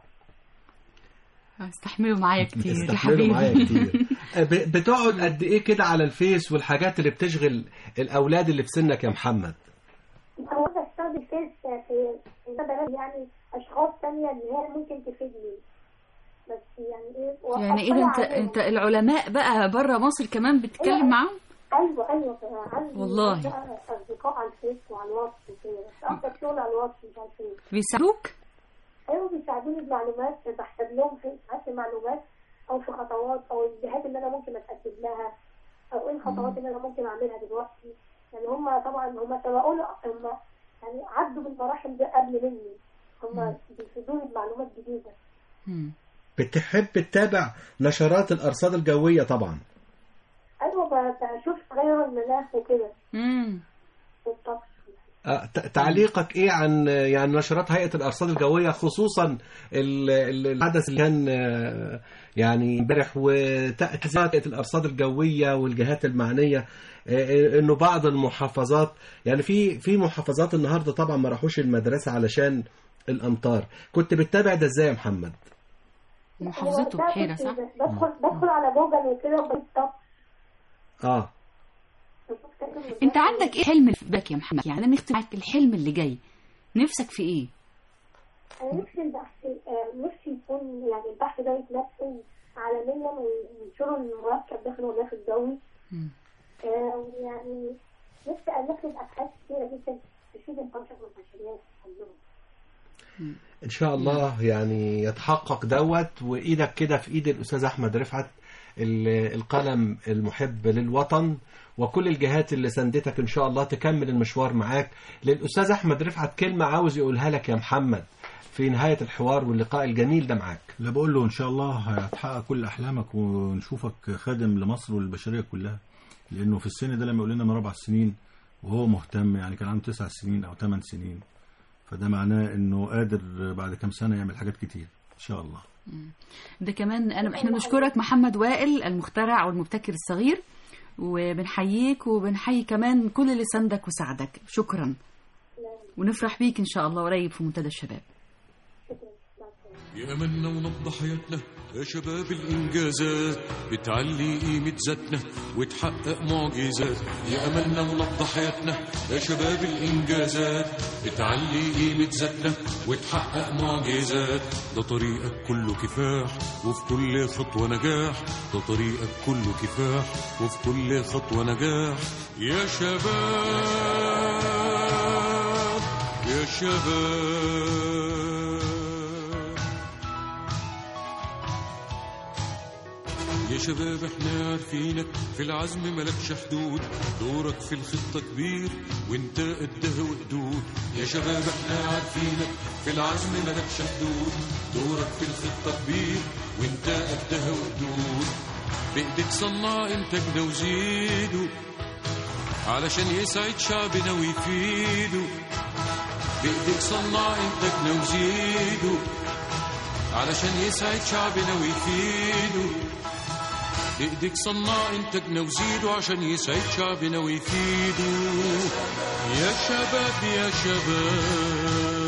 استحملوا معايا كتير يا استحملوا معايا حبيبي كتير ب- بتقعد قد ايه كده على الفيس والحاجات اللي بتشغل الاولاد اللي في سنك يا محمد هو بستخدم فيس في في بدل يعني اشخاص تانية اللي هي ممكن تفيدني بس يعني ايه يعني ايه ده انت وأطلع عليهم. انت العلماء بقى بره مصر كمان بتتكلم معاهم ايوه ايوه عندي والله. بقى اصدقاء على الفيس وعلى الواتس وكده بس اكتر شغل على الواتس مش على الفيس بيساعدوك ايوه بيساعدوني بمعلومات بحسب لهم في ساعات معلومات او في خطوات او الجهات اللي انا ممكن اتقدم لها او ايه الخطوات اللي انا ممكن اعملها دلوقتي يعني هم طبعا هم سبقوني هم يعني عدوا بالمراحل دي قبل مني هم بيفيدوني بمعلومات جديده مم. بتحب تتابع نشرات الارصاد الجويه طبعا ايوه ب- بشوف تغير المناخ وكده مم. والطقس آه، ت- تعليقك ايه عن آه، يعني نشرات هيئه الارصاد الجويه خصوصا ال- ال- الحدث اللي كان آه، يعني امبارح وتاكيدات هيئه الارصاد الجويه والجهات المعنيه آه، انه بعض المحافظات يعني في في محافظات النهارده طبعا ما راحوش المدرسه علشان الامطار كنت بتتابع ده ازاي يا محمد محافظته وقتها بحيرة كنت صح؟ بدخل بدخل على جوجل وكده وبجيب طقس اه بشوف كده من انت ده. عندك ايه حلم في بالك يا محمد يعني نختم معاك الحلم اللي جاي نفسك في ايه انا نفسي البحث آه، نفسي يكون يعني البحث ده يتنفذ عالميا وينشروا المركب داخل الغلاف الجوي مم. آه، ويعني نفسي انفذ ابحاث كتيره جدا تفيد البشر والبشريات كلهم ان شاء الله يعني يتحقق دوت وايدك كده في ايد الاستاذ احمد رفعت ال- القلم المحب للوطن وكل الجهات اللي ساندتك ان شاء الله تكمل المشوار معاك للاستاذ احمد رفعت كلمه عاوز يقولها لك يا محمد في نهايه الحوار واللقاء الجميل ده معاك لا بقول له ان شاء الله هتحقق كل احلامك ونشوفك خادم لمصر والبشريه كلها لانه في السن ده لما يقول لنا من اربع سنين وهو مهتم يعني كان عنده تسع سنين او ثمان سنين فده معناه انه قادر بعد كام سنه يعمل حاجات كتير ان شاء الله ده كمان انا احنا بنشكرك محمد وائل المخترع والمبتكر الصغير وبنحييك وبنحيي كمان كل اللي ساندك وساعدك شكرا ونفرح بيك ان شاء الله قريب في منتدى الشباب شكرا مع السلامه يا أملنا ونبض حياتنا يا شباب الإنجازات بتعلي قيمة ذاتنا وتحقق معجزات يا أملنا ونبض حياتنا يا شباب الإنجازات بتعلي قيمة ذاتنا وتحقق معجزات ده طريقك كله كفاح وفي كل خطوة نجاح ده طريقك كله كفاح وفي كل خطوة نجاح يا شباب يا شباب يا شباب احنا عارفينك في العزم ملكش حدود دورك في الخطة كبير وانت قدها وقدود يا شباب احنا عارفينك في العزم ملكش حدود دورك في الخطة كبير وانت قدها وقدود بايدك صنع انتاجنا وزيده علشان يسعد شعبنا ويفيده بإيديك صنع إنتاجنا وزيده علشان يسعد شعبنا ويفيده بإيديك صنع إنتاجنا وزيده عشان يسعد شعبنا ويفيده يا شباب يا شباب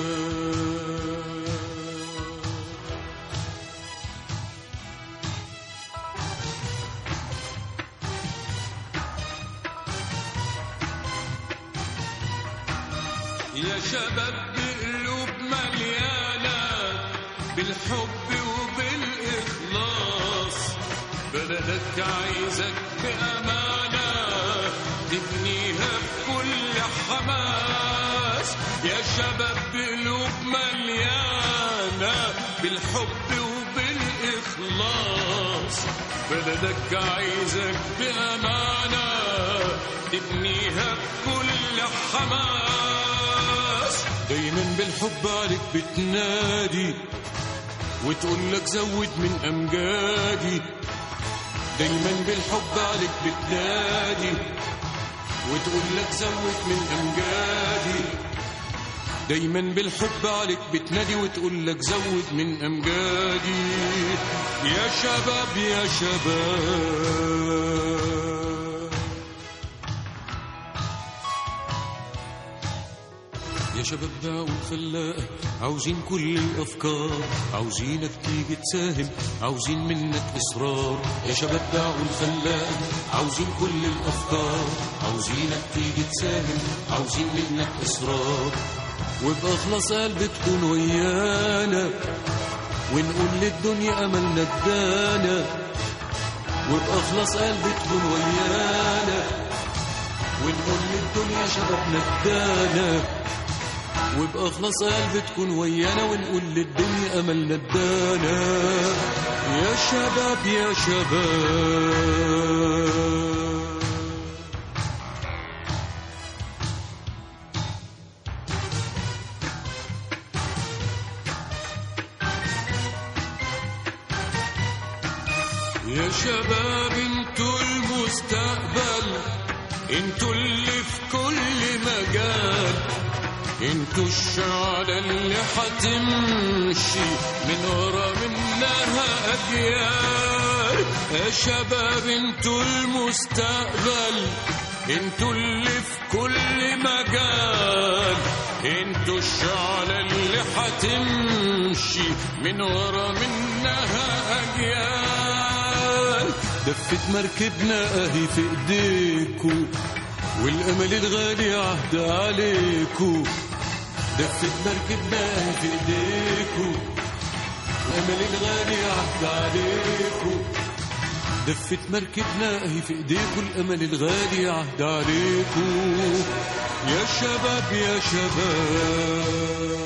يا شباب بقلوب مليانة بالحب وبالإخلاص بلدك عايزك بأمانة تبنيها بكل حماس يا شباب بقلوب مليانة بالحب وبالإخلاص بلدك عايزك بأمانة تبنيها بكل حماس دايما بالحب عليك بتنادي وتقول لك زود من أمجادي دايما بالحب عليك بتنادي وتقول لك زود من أمجادي دايما بالحب عليك بتنادي وتقول لك زود من أمجادي يا شباب يا شباب يا شباب باعوا الخلاقة عاوزين كل الأفكار عاوزينك تيجي تساهم عاوزين منك إصرار يا شباب باعوا الخلاقة عاوزين كل الأفكار عاوزينك تيجي تساهم عاوزين منك إصرار وبأخلص قلب تكون ويانا ونقول للدنيا أملنا ادانا وبأخلص قلب تكون ويانا ونقول للدنيا شبابنا ادانا وبأخلص قلب تكون ويانا ونقول للدنيا أملنا ادانا يا شباب يا شباب يا شباب انتوا المستقبل انتوا اللي في كل مجال انتوا الشعلة اللي حتمشي من ورا منها أجيال يا شباب انتوا المستقبل انتوا اللي في كل مجال انتوا الشعلة اللي حتمشي من ورا منها أجيال دفت مركبنا اهي في ايديكو والامل الغالي عهد عليكو دفت مركبنا اهي في ايديكو الامل الغالي عهد عليكو دفت مركبنا اهي في ايديكو الامل الغالي عهد عليكو يا شباب يا شباب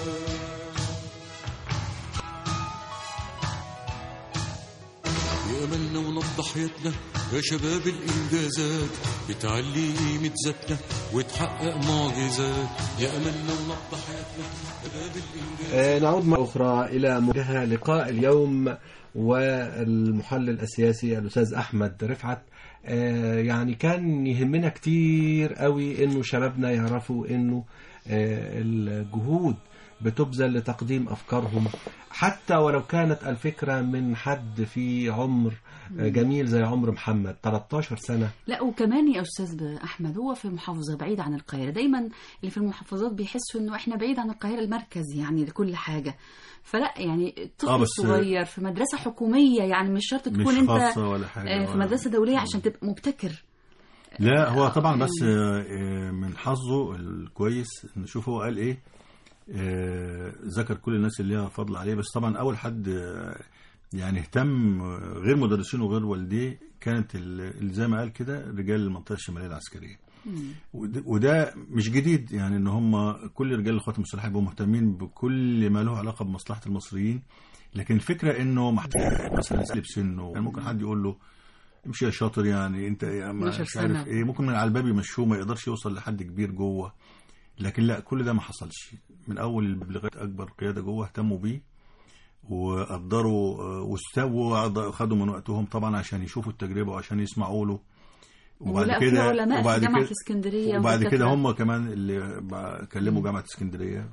يا أملنا ونبض حياتنا يا شباب الإنجازات بتعلي قيمة ذاتنا وتحقق معجزات يا أملنا ونبض حياتنا شباب الإنجازات آه، نعود مرة أخرى إلى مواجهة لقاء اليوم والمحلل السياسي الأستاذ أحمد رفعت آه، يعني كان يهمنا كتير قوي إنه شبابنا يعرفوا إنه آه، الجهود بتبذل لتقديم أفكارهم حتى ولو كانت الفكرة من حد في عمر آه، جميل زي عمر محمد 13 سنة لا وكمان يا استاذ احمد هو في محافظه بعيد عن القاهره دايما اللي في المحافظات بيحسوا انه احنا بعيد عن القاهره المركز يعني لكل حاجه فلا يعني طفل آه، بس- صغير في مدرسه حكوميه يعني مش شرط مش تكون انت خاصة ولا حاجة آه، في ولا- مدرسه دوليه عشان تبقى مبتكر لا هو طبعا بس آه، آه، من حظه الكويس نشوف هو قال ايه آه، ذكر كل الناس اللي ليها فضل عليه بس طبعا اول حد آه، يعني اهتم آه، غير مدرسين وغير والديه كانت ال- اللي زي ما قال كده رجال المنطقه الشماليه العسكريه وده- وده مش جديد يعني ان هم كل رجال القوات المسلحه بيبقوا مهتمين بكل ما له علاقه بمصلحه المصريين لكن الفكره انه محتاج مثلا يسلب سنه يعني ممكن حد يقول له امشي يا شاطر يعني انت يا ما 12 مش عارف سنة. ايه ممكن من على الباب يمشوه ما يقدرش يوصل لحد كبير جوه لكن لا كل ده ما حصلش من اول الباب لغايه اكبر قياده جوه اهتموا بيه وقدروا آه، واستووا خدوا من وقتهم طبعا عشان يشوفوا التجربه وعشان يسمعوا له ولا في علماء في جامعة كده اسكندرية وبعد كده ودكاترة. هم كمان اللي بقى- كلموا جامعه اسكندريه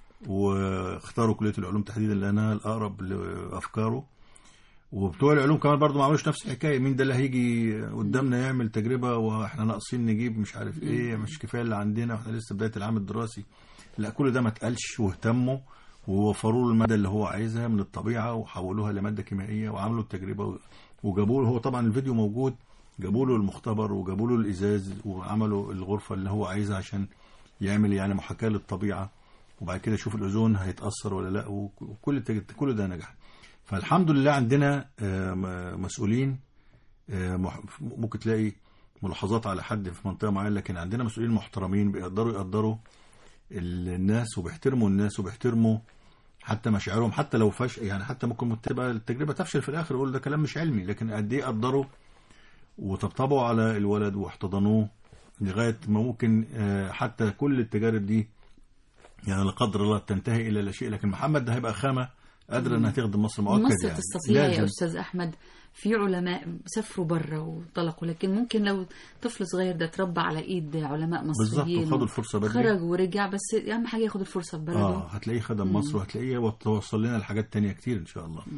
واختاروا كليه العلوم تحديدا لانها الاقرب لافكاره وبتوع العلوم كمان برضو ما عملوش نفس الحكايه مين ده اللي هيجي قدامنا يعمل تجربه واحنا ناقصين نجيب مش عارف ايه مش كفايه اللي عندنا واحنا لسه بدايه العام الدراسي لا كل ده ما اتقالش واهتموا ووفروا له الماده اللي هو عايزها من الطبيعه وحولوها لماده كيميائيه وعملوا التجربه وجابوا له هو طبعا الفيديو موجود جابوا له المختبر وجابوا له الازاز وعملوا الغرفه اللي هو عايزها عشان يعمل يعني محاكاه للطبيعه وبعد كده يشوف الاوزون هيتاثر ولا لا وكل التج- كل ده نجح فالحمد لله عندنا آه، م- مسؤولين آه، مح- ممكن تلاقي ملاحظات على حد في منطقه معينه لكن عندنا مسؤولين محترمين بيقدروا يقدروا ال- الناس وبيحترموا الناس وبيحترموا حتى مشاعرهم حتى لو فش يعني حتى ممكن تبقى التجربه تفشل في الاخر يقول ده كلام مش علمي لكن قد ايه قدروا وطبطبوا على الولد واحتضنوه لغايه ما ممكن آه، حتى كل التجارب دي يعني لا قدر الله تنتهي الى لا شيء لكن محمد ده هيبقى خامه قادره انها تخدم مصر مؤكد مصر يعني تستطيع يا لازم. استاذ احمد في علماء سافروا بره وانطلقوا لكن ممكن لو طفل صغير ده اتربى على ايد علماء مصريين بالظبط وخدوا الفرصه بدري خرج ورجع بس اهم حاجه ياخد الفرصه في بلده اه هتلاقيه خدم مصر وهتلاقيه وتوصل لنا لحاجات تانية كتير ان شاء الله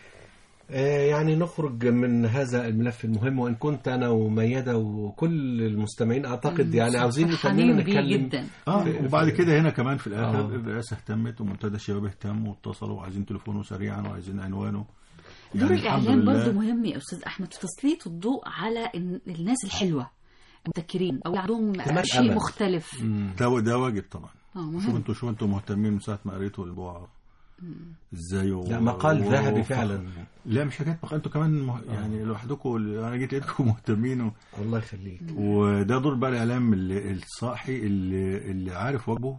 آه، يعني نخرج من هذا الملف المهم وان كنت انا وميادة وكل المستمعين اعتقد يعني عاوزين فرحانين نكمل بيه نتكلم جدا اه في- وبعد في- كده هنا كمان في الاخر آه. الرئاسه اهتمت ومنتدى الشباب اهتم واتصلوا وعايزين تليفونه سريعا وعايزين عنوانه دور يعني الحمد الاعلام لله. برضه مهم يا استاذ احمد في تسليط الضوء على إن- الناس الحلوه المبتكرين او عندهم كمان شيء أمل. مختلف ده ده واجب طبعا اه شوف مهم انتوا شوف انتوا مهتمين من ساعه ما قريتوا البوع ازاي و... لا مقال و- ذهبي و- فعلا لا مش حكايه مقال انتوا كمان مه... يعني لوحدكم انا جيت لقيتكم مهتمين و... الله يخليك وده دور بقى الاعلام اللي الصاحي اللي اللي عارف واجبه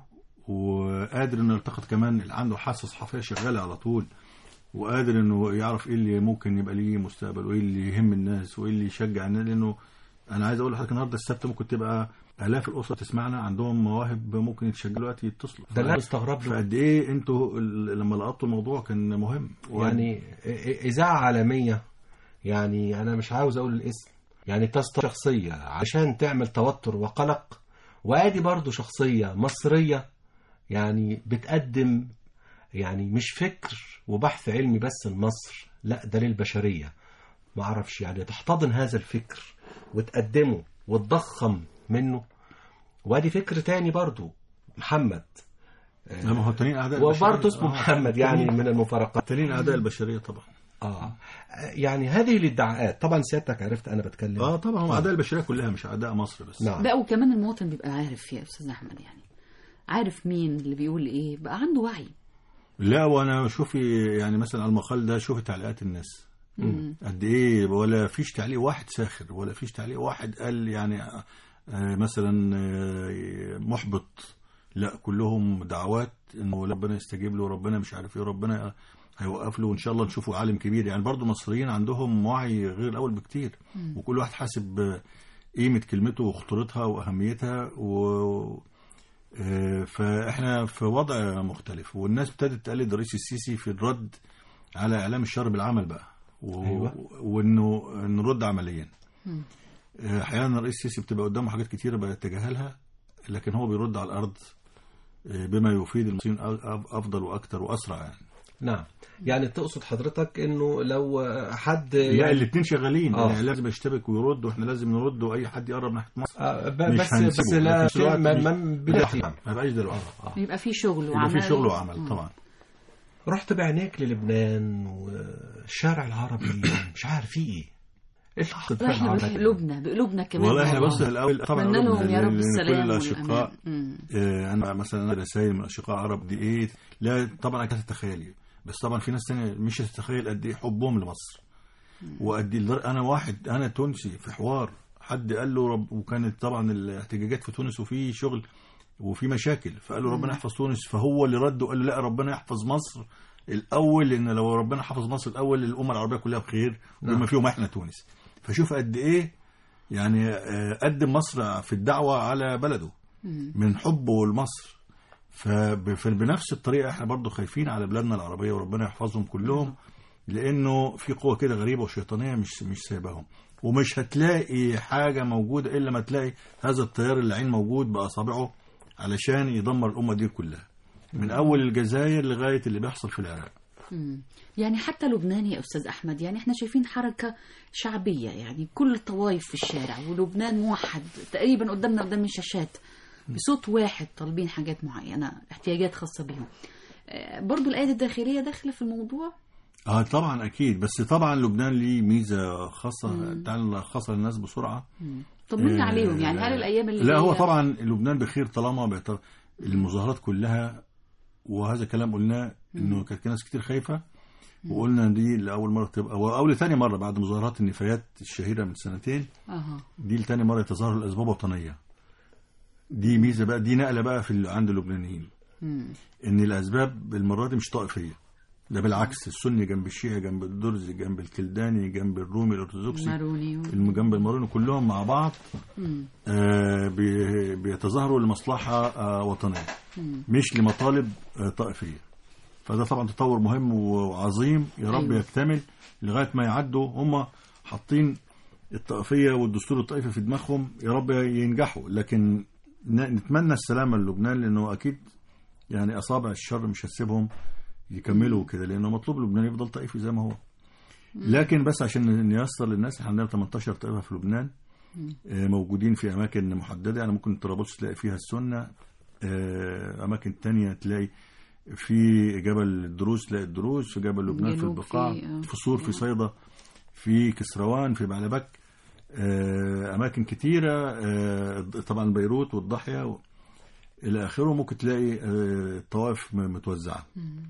وقادر انه يلتقط كمان اللي عنده حاسه صحفيه شغاله على طول وقادر انه يعرف ايه اللي ممكن يبقى ليه مستقبل وايه اللي يهم الناس وايه اللي يشجع الناس لانه انا عايز اقول لحضرتك النهارده السبت ممكن تبقى الاف الاسر تسمعنا عندهم مواهب ممكن يتشجعوا دلوقتي يتصلوا ده اللي أنا مستغرب له فقد ايه انتوا ال- لما لقطتوا الموضوع كان مهم يعني إ- إ- اذاعه عالميه يعني انا مش عاوز اقول الاسم يعني تست شخصيه عشان تعمل توتر وقلق وادي برضو شخصيه مصريه يعني بتقدم يعني مش فكر وبحث علمي بس لمصر لا ده للبشريه ما اعرفش يعني تحتضن هذا الفكر وتقدمه وتضخم منه وادي فكر تاني برضو محمد لما هو تانيين اعداء البشرية. وبرضه اسمه آه، محمد يعني من المفارقات تانيين اعداء البشريه طبعا اه يعني هذه الادعاءات طبعا سيادتك عرفت انا بتكلم اه طبعا هم اعداء البشريه كلها مش اعداء مصر بس نعم لا وكمان المواطن بيبقى عارف يا استاذ احمد يعني عارف مين اللي بيقول ايه بقى عنده وعي لا وانا شوفي يعني مثلا على المقال ده شوفي تعليقات الناس قد ايه ولا فيش تعليق واحد ساخر ولا فيش تعليق واحد قال يعني آه، مثلا آه، محبط لا كلهم دعوات انه ربنا يستجيب له وربنا مش عارف ايه ربنا هيوقف له وان شاء الله نشوفه عالم كبير يعني برضو المصريين عندهم وعي غير الاول بكتير وكل واحد حاسب آه، قيمه كلمته وخطورتها واهميتها و آه، فاحنا في وضع مختلف والناس ابتدت تقلد الرئيس السيسي في الرد على اعلام الشر بالعمل بقى و... أيوة. وانه نرد عمليا آه، احيانا الرئيس السيسي بتبقى قدامه حاجات كتيره بيتجاهلها لكن هو بيرد على الارض آه، بما يفيد المصريين أ- أ- افضل واكثر واسرع يعني نعم يعني تقصد حضرتك انه لو حد لا يعني الاثنين شغالين آه. يعني لازم يشتبك ويرد واحنا لازم نرد واي حد يقرب ناحيه مصر آه، ب- مش بس هنسيبه. بس لا في نفس الوقت ما مش- ما بلا ما بقاش دلوقتي يبقى في شغل يبقى وعمل في شغل وعمل طبعا رحت بعينيك للبنان والشارع العربي مش عارف فيه ايه ايه اللي حصل في والله احنا العربي؟ بقلوبنا بقلوبنا كمان والله احنا والله. بص الاول طبعا اتمنى لهم قلوبنا يا رب لأن السلام كل الاشقاء والأمان. مم. آه، انا مثلا انا رسائل من اشقاء عرب دي ايه لا طبعا كانت تتخيلي بس طبعا في ناس تانية مش هتتخيل قد ايه حبهم لمصر وقد ايه الدر- انا واحد انا تونسي في حوار حد قال له رب وكانت طبعا الاحتجاجات في تونس وفي شغل وفي مشاكل فقال له ربنا يحفظ تونس فهو اللي رد وقال له لا ربنا يحفظ مصر الاول لان لو ربنا حفظ مصر الاول الامه العربيه كلها بخير بما فيهم احنا تونس فشوف قد ايه يعني آه، قدم مصر في الدعوه على بلده من حبه لمصر فب- فبنفس الطريقه احنا برضو خايفين على بلادنا العربيه وربنا يحفظهم كلهم لانه في قوه كده غريبه وشيطانيه مش مش سايباهم ومش هتلاقي حاجة موجودة إلا ما تلاقي هذا التيار اللعين موجود بأصابعه علشان يدمر الأمة دي كلها من أول الجزائر لغاية اللي بيحصل في العراق مم. يعني حتى لبنان يا أستاذ أحمد يعني احنا شايفين حركة شعبية يعني كل الطوائف في الشارع ولبنان موحد تقريبا قدامنا قدام الشاشات بصوت واحد طالبين حاجات معينة احتياجات خاصة بيهم آه، برضو الآيات الداخلية داخلة في الموضوع اه طبعا اكيد بس طبعا لبنان ليه ميزه خاصه تعال خاصه للناس بسرعه طمني آه، عليهم يعني هل الأيام اللي لا هو جاية- طبعا لبنان بخير طالما بيعتبر المظاهرات كلها وهذا كلام قلناه انه كانت ناس كتير خايفه وقلنا دي لاول مره تبقى او لثاني مره بعد مظاهرات النفايات الشهيره من سنتين أها دي لتاني مره يتظاهر الاسباب وطنيه دي ميزه بقى دي نقله بقى في ال- عند اللبنانيين مم. ان الاسباب المره دي مش طائفيه ده بالعكس السني جنب الشيعي جنب الدرزي جنب الكلداني جنب الرومي الارثوذكسي ماروني و... الم- جنب الماروني كلهم مع بعض مم. آه، بي- بيتظاهروا لمصلحه آه، وطنيه مم. مش لمطالب آه، طائفيه فده طبعا تطور مهم وعظيم يا رب أيوة. يكتمل لغايه ما يعدوا هم حاطين الطائفيه والدستور الطائفي في دماغهم يا رب ينجحوا لكن ن- نتمنى السلامه للبنان لانه اكيد يعني اصابع الشر مش هتسيبهم يكملوا كده لانه مطلوب لبنان يفضل طائفي زي ما هو لكن بس عشان نيسر للناس احنا عندنا 18 طائفه في لبنان آه، موجودين في اماكن محدده يعني ممكن طرابلس تلاقي فيها السنه آه، اماكن تانية تلاقي في جبل الدروز تلاقي الدروز في جبل لبنان في جنوب البقاع في- آه. في صور في صيدا في كسروان في بعلبك آه، اماكن كتيره آه، طبعا بيروت والضاحيه و- الى اخره ممكن تلاقي آه، الطوائف م- متوزعه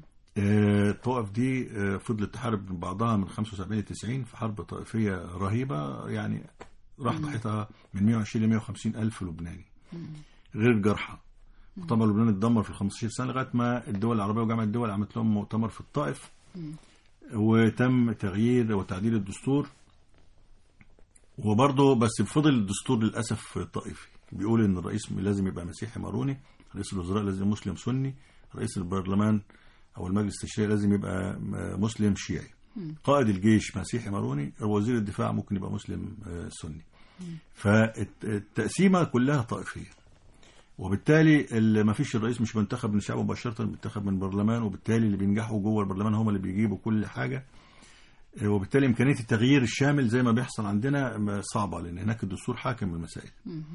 آه، الطوائف دي آه، فضلت تحارب بعضها من 75 ل 90 في حرب طائفيه رهيبه يعني راح ضحيتها من 120 ل 150 الف لبناني غير الجرحى وطبعا لبنان اتدمر في ال 15 سنه لغايه ما الدول العربيه وجامعه الدول عملت لهم مؤتمر في الطائف وتم تغيير وتعديل الدستور وبرضه بس فضل الدستور للاسف طائفي بيقول ان الرئيس لازم يبقى مسيحي ماروني رئيس الوزراء لازم مسلم سني رئيس البرلمان او المجلس التشريعي لازم يبقى م- مسلم شيعي قائد الجيش مسيحي ماروني وزير الدفاع ممكن يبقى مسلم آه، سني فالتقسيمه كلها طائفيه وبالتالي ما فيش الرئيس مش منتخب من الشعب مباشره منتخب من البرلمان وبالتالي اللي بينجحوا جوه البرلمان هم اللي بيجيبوا كل حاجه آه، وبالتالي امكانيه التغيير الشامل زي ما بيحصل عندنا م- صعبه لان هناك الدستور حاكم المسائل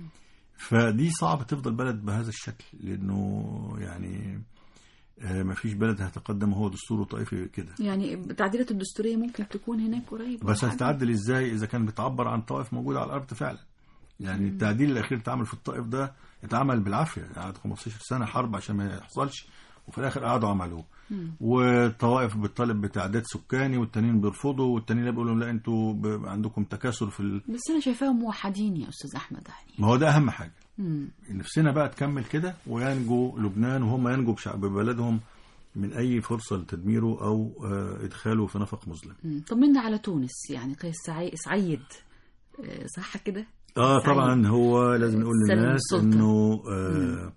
فدي صعب تفضل بلد بهذا الشكل لانه يعني ما فيش بلد هتقدم وهو دستوره طائفي كده يعني التعديلات الدستورية ممكن تكون هناك قريب بس ولا حاجة؟ هتتعدل ازاي اذا كان بتعبر عن طائف موجوده على الارض فعلا يعني التعديل الاخير اللي اتعمل في الطائف ده اتعمل بالعافيه قعد 15 سنه حرب عشان ما يحصلش وفي الاخر قعدوا عملوه والطوائف بتطالب بتعداد سكاني والتانيين بيرفضوا والتانيين بيقولوا لا انتوا ب- عندكم تكاثر في ال... بس أنا شايفاهم موحدين يا أستاذ أحمد يعني ما هو ده اهم حاجه مم. نفسنا بقى تكمل كده وينجو لبنان وهم ينجوا بشعب ببلدهم من اي فرصه لتدميره او آه، ادخاله في نفق مظلم مم. طمنا على تونس يعني قيس سعي- سعيد آه، صح كده؟ اه سعيد. طبعا هو لازم نقول سلم للناس السلطة. انه آه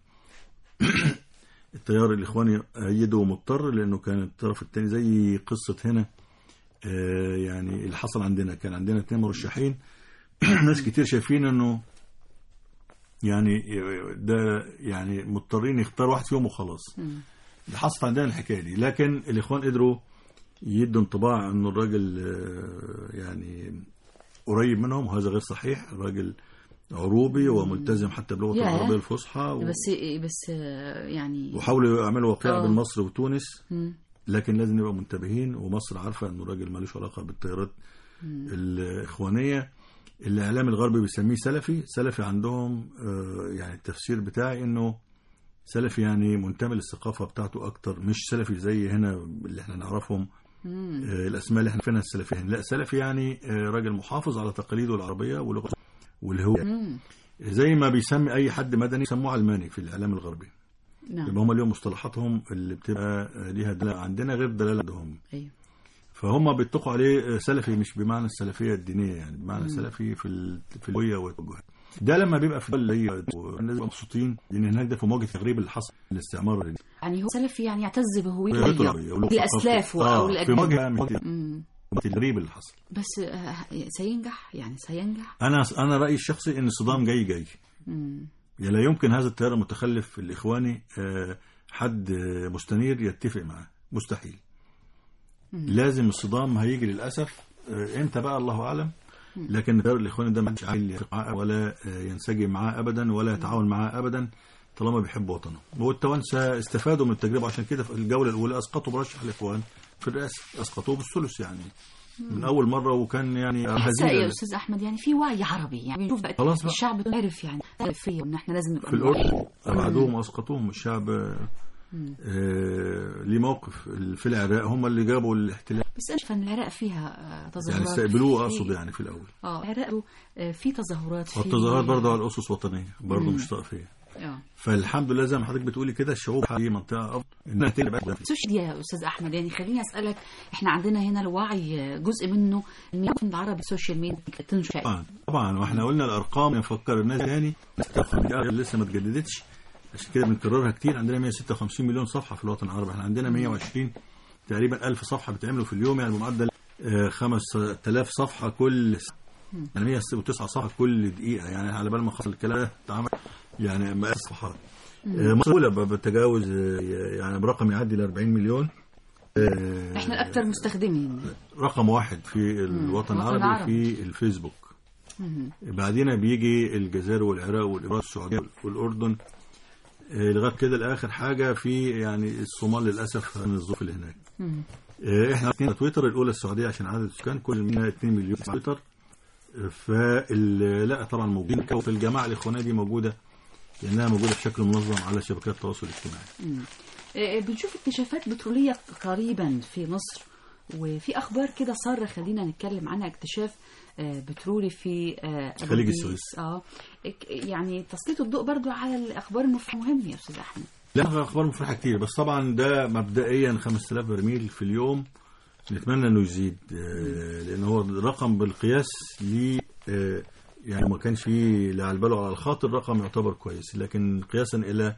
التيار الاخواني ايده ومضطر لانه كان الطرف الثاني زي قصه هنا آه يعني اللي حصل عندنا كان عندنا اثنين مرشحين ناس كتير شايفين انه يعني ده يعني مضطرين يختار واحد فيهم وخلاص اللي حصلت عندنا الحكايه دي لكن الاخوان قدروا يدوا انطباع انه الراجل آه، يعني قريب منهم وهذا غير صحيح الراجل عروبي وملتزم حتى بلغه ياه. العربيه الفصحى و... بس بس آه، يعني وحاولوا يعملوا وقيعه آه. بين مصر وتونس مم. لكن لازم نبقى منتبهين ومصر عارفه انه الراجل مالوش علاقه بالتيارات الاخوانيه الاعلام الغربي بيسميه سلفي سلفي عندهم آه، يعني التفسير بتاعي انه سلفي يعني منتمي للثقافه بتاعته اكتر مش سلفي زي هنا اللي احنا نعرفهم آه، الاسماء اللي احنا فينها السلفيين لا سلفي يعني آه، راجل محافظ على تقاليده العربيه ولغته والهويه مم. زي ما بيسمي اي حد مدني يسموه علماني في الاعلام الغربي نعم يبقى هم ليهم مصطلحاتهم اللي بتبقى آه، ليها دلاله عندنا غير دلاله عندهم أيوه فهم بيطلقوا عليه سلفي مش بمعنى السلفيه الدينيه يعني بمعنى سلفي في ال- في الهويه والتوجهات ده لما بيبقى في الدول اللي هي والناس بيبقوا مبسوطين لان هناك ده في مواجهه التغريب اللي حصل الاستعمار اللي- يعني هو سلفي يعني يعتز بهويته العربية واللغة الأسلاف الثقافية. أو آه، في الأجداد مواجهه مم. الغريب اللي حصل بس آه، سينجح يعني سينجح انا انا رايي الشخصي ان الصدام جاي جاي مم. يعني لا يمكن هذا التيار المتخلف الاخواني آه، حد آه، مستنير يتفق معاه مستحيل لازم الصدام هيجي للاسف آه، امتى بقى الله اعلم لكن التيار الاخواني ده مش عايز يتفق معاه ولا آه، ينسجم معاه ابدا ولا يتعاون معاه ابدا طالما بيحب وطنه والتوانسه استفادوا من التجربه عشان كده في الجوله الاولى اسقطوا مرشح الاخوان في الرئاسه اسقطوه بالثلث يعني من اول مره وكان يعني حاسه ايه يا هزيل استاذ احمد يعني في وعي عربي يعني بنشوف بقى خلاص بقى. الشعب عرف يعني عرف فيه ان احنا لازم نبقى في الأردن أبعدوهم وأسقطوهم الشعب آه، ليه موقف في العراق هم اللي جابوا الاحتلال بس انا شايفه ان العراق فيها آه، تظاهرات يعني استقبلوه في- أقصد يعني في الأول اه العراق آه، في تظاهرات في والتظاهرات برضه على أسس وطنية برضه مم. مش طائفية اه فالحمد لله زي ما حضرتك بتقولي كده الشعوب في منطقة أفضل إنها تبقى السوشيال ميديا يا استاذ احمد يعني خليني اسالك احنا عندنا هنا الوعي جزء منه ان يكون العربي السوشيال ميديا تنشا طبعا طبعا واحنا قلنا الارقام نفكر الناس تاني لسه ما اتجددتش عشان كده بنكررها كتير عندنا 156 مليون صفحه في الوطن العربي احنا عندنا 120 تقريبا 1000 صفحه بتعملوا في اليوم يعني بمعدل آه، 5000 صفحه كل س- يعني 109 صفحه كل دقيقه يعني على بال ما خلص الكلام ده اتعمل يعني مئات صفحات آه، مصر الاولى ب- بتجاوز آه، يعني برقم يعدي ال 40 مليون آه، احنا الاكثر مستخدمين رقم واحد في الوطن الوطن العربي العربي. في الفيسبوك مم. بعدين بيجي الجزائر والعراق والامارات السعوديه والاردن آه، لغايه كده لاخر حاجه في يعني الصومال للاسف من الظروف اللي هناك مم. آه، احنا عندنا تويتر الاولى السعوديه عشان عدد السكان كل منا 2 مليون تويتر آه، فال لا طبعا موجودين وفي الجماعه الاخوانيه دي موجوده لانها موجوده بشكل منظم على شبكات التواصل الاجتماعي آه، بنشوف اكتشافات بترولية قريبا في مصر وفي اخبار كده ساره خلينا نتكلم عنها اكتشاف آه، بترولي في آه، أبو خليج ديس. السويس. اه إك- يعني تسليط الضوء برضو على الاخبار المف- مهم يا استاذ احمد لا اخبار مفرحه كتير بس طبعا ده مبدئيا 5000 برميل في اليوم نتمنى انه يزيد آه، لان هو رقم بالقياس ل آه، يعني ما كانش فيه لا على البال ولا على الخاطر رقم يعتبر كويس لكن قياسا الى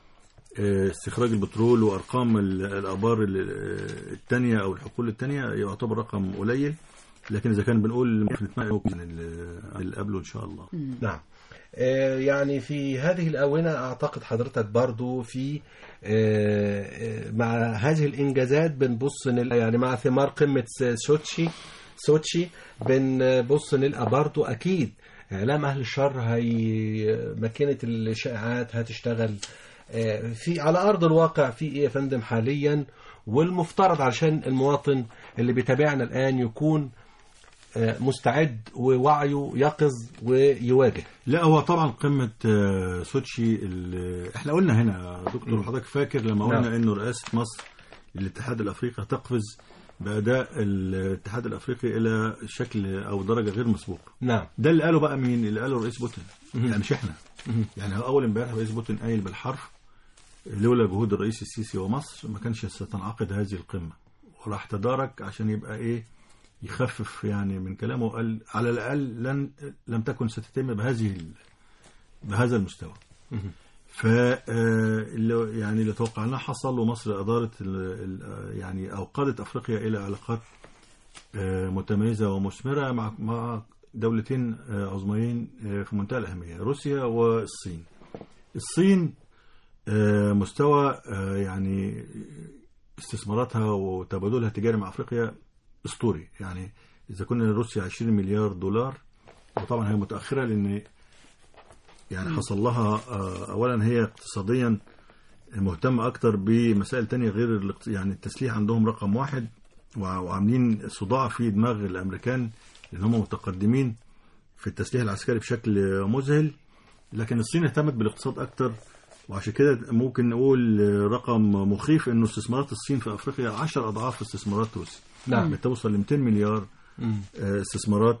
آه، استخراج البترول وارقام ال- الابار ال- آه، الثانيه او الحقول الثانيه يعتبر رقم قليل لكن اذا كان بنقول نتمنى يمكن ال- اللي قبله ان شاء الله نعم آه، يعني في هذه الآونة أعتقد حضرتك برضو في آه، آه، مع هذه الإنجازات بنبص نل- يعني مع ثمار قمة س- سوتشي سوتشي بنبص نلقى برضو أكيد إعلام أهل الشر هي ماكينة الشائعات هتشتغل آه، في على أرض الواقع في إيه يا فندم حاليا والمفترض عشان المواطن اللي بيتابعنا الآن يكون آه، مستعد ووعيه يقظ ويواجه لا هو طبعا قمة آه، سوتشي ال- احنا قلنا هنا يا دكتور حضرتك فاكر لما قلنا نعم. انه رئاسة مصر للاتحاد الافريقي هتقفز باداء الاتحاد الافريقي الى شكل او درجة غير مسبوقة نعم ده اللي قاله بقى مين اللي قاله رئيس بوتين يعني مش احنا يعني هو اول امبارح رئيس بوتين قايل بالحرف لولا جهود الرئيس السيسي ومصر ما كانش ستنعقد هذه القمة وراح تدارك عشان يبقى ايه يخفف يعني من كلامه وقال على الاقل لن لم تكن ستتم بهذه ال- بهذا المستوى ف آه، اللي- يعني اللي توقعناه حصل ومصر ادارت ال- ال- يعني او قادت افريقيا الى علاقات آه، متميزه ومثمره مع مع دولتين آه، عظميين آه، في منتهى الاهميه روسيا والصين. الصين آه، مستوى آه، يعني استثماراتها وتبادلها التجاري مع افريقيا اسطوري يعني اذا كنا روسيا 20 مليار دولار وطبعا هي متاخره لان يعني حصل لها آه، اولا هي اقتصاديا مهتمه اكتر بمسائل تانية غير الاقت- يعني التسليح عندهم رقم واحد وع- وعاملين صداع في دماغ الامريكان لان هم متقدمين في التسليح العسكري بشكل مذهل لكن الصين اهتمت بالاقتصاد اكتر وعشان كده ممكن نقول رقم مخيف انه استثمارات الصين في افريقيا 10 اضعاف استثمارات روسيا نعم. بتوصل ل 200 مليار آه، استثمارات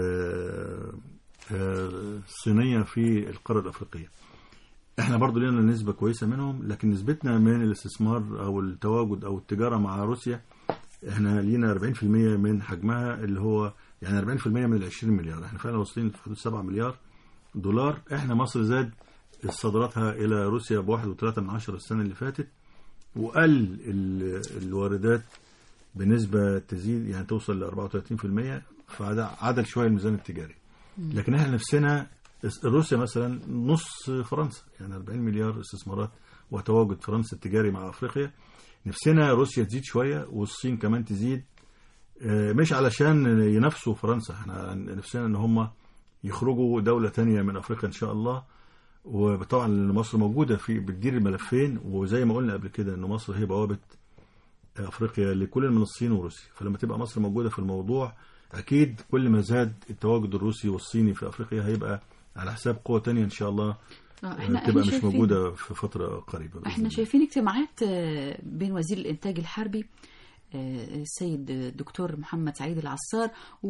آه، آه، صينيه في القاره الافريقيه احنا برضو لنا نسبه كويسه منهم لكن نسبتنا من الاستثمار او التواجد او التجاره مع روسيا احنا لينا 40% من حجمها اللي هو يعني 40% من ال 20 مليار احنا فعلا واصلين في حدود 7 مليار دولار احنا مصر زاد صادراتها الى روسيا بواحد وثلاثة من عشرة السنه اللي فاتت وقل ال- الواردات بنسبة تزيد يعني توصل ل 34% فده عدل شوية الميزان التجاري لكن احنا نفسنا روسيا مثلا نص فرنسا يعني 40 مليار استثمارات وتواجد فرنسا التجاري مع افريقيا نفسنا روسيا تزيد شويه والصين كمان تزيد آه، مش علشان ينافسوا فرنسا احنا نفسنا ان هم يخرجوا دوله تانية من افريقيا ان شاء الله وطبعا لأن مصر موجوده في بتدير الملفين وزي ما قلنا قبل كده ان مصر هي بوابه افريقيا لكل من الصين وروسيا فلما تبقى مصر موجوده في الموضوع اكيد كل ما زاد التواجد الروسي والصيني في افريقيا هيبقى على حساب قوه تانية ان شاء الله آه، آه، تبقى مش شايفين- موجوده في فتره قريبه بإذن احنا الله. شايفين اجتماعات آه، بين وزير الانتاج الحربي آه، السيد الدكتور محمد سعيد العصار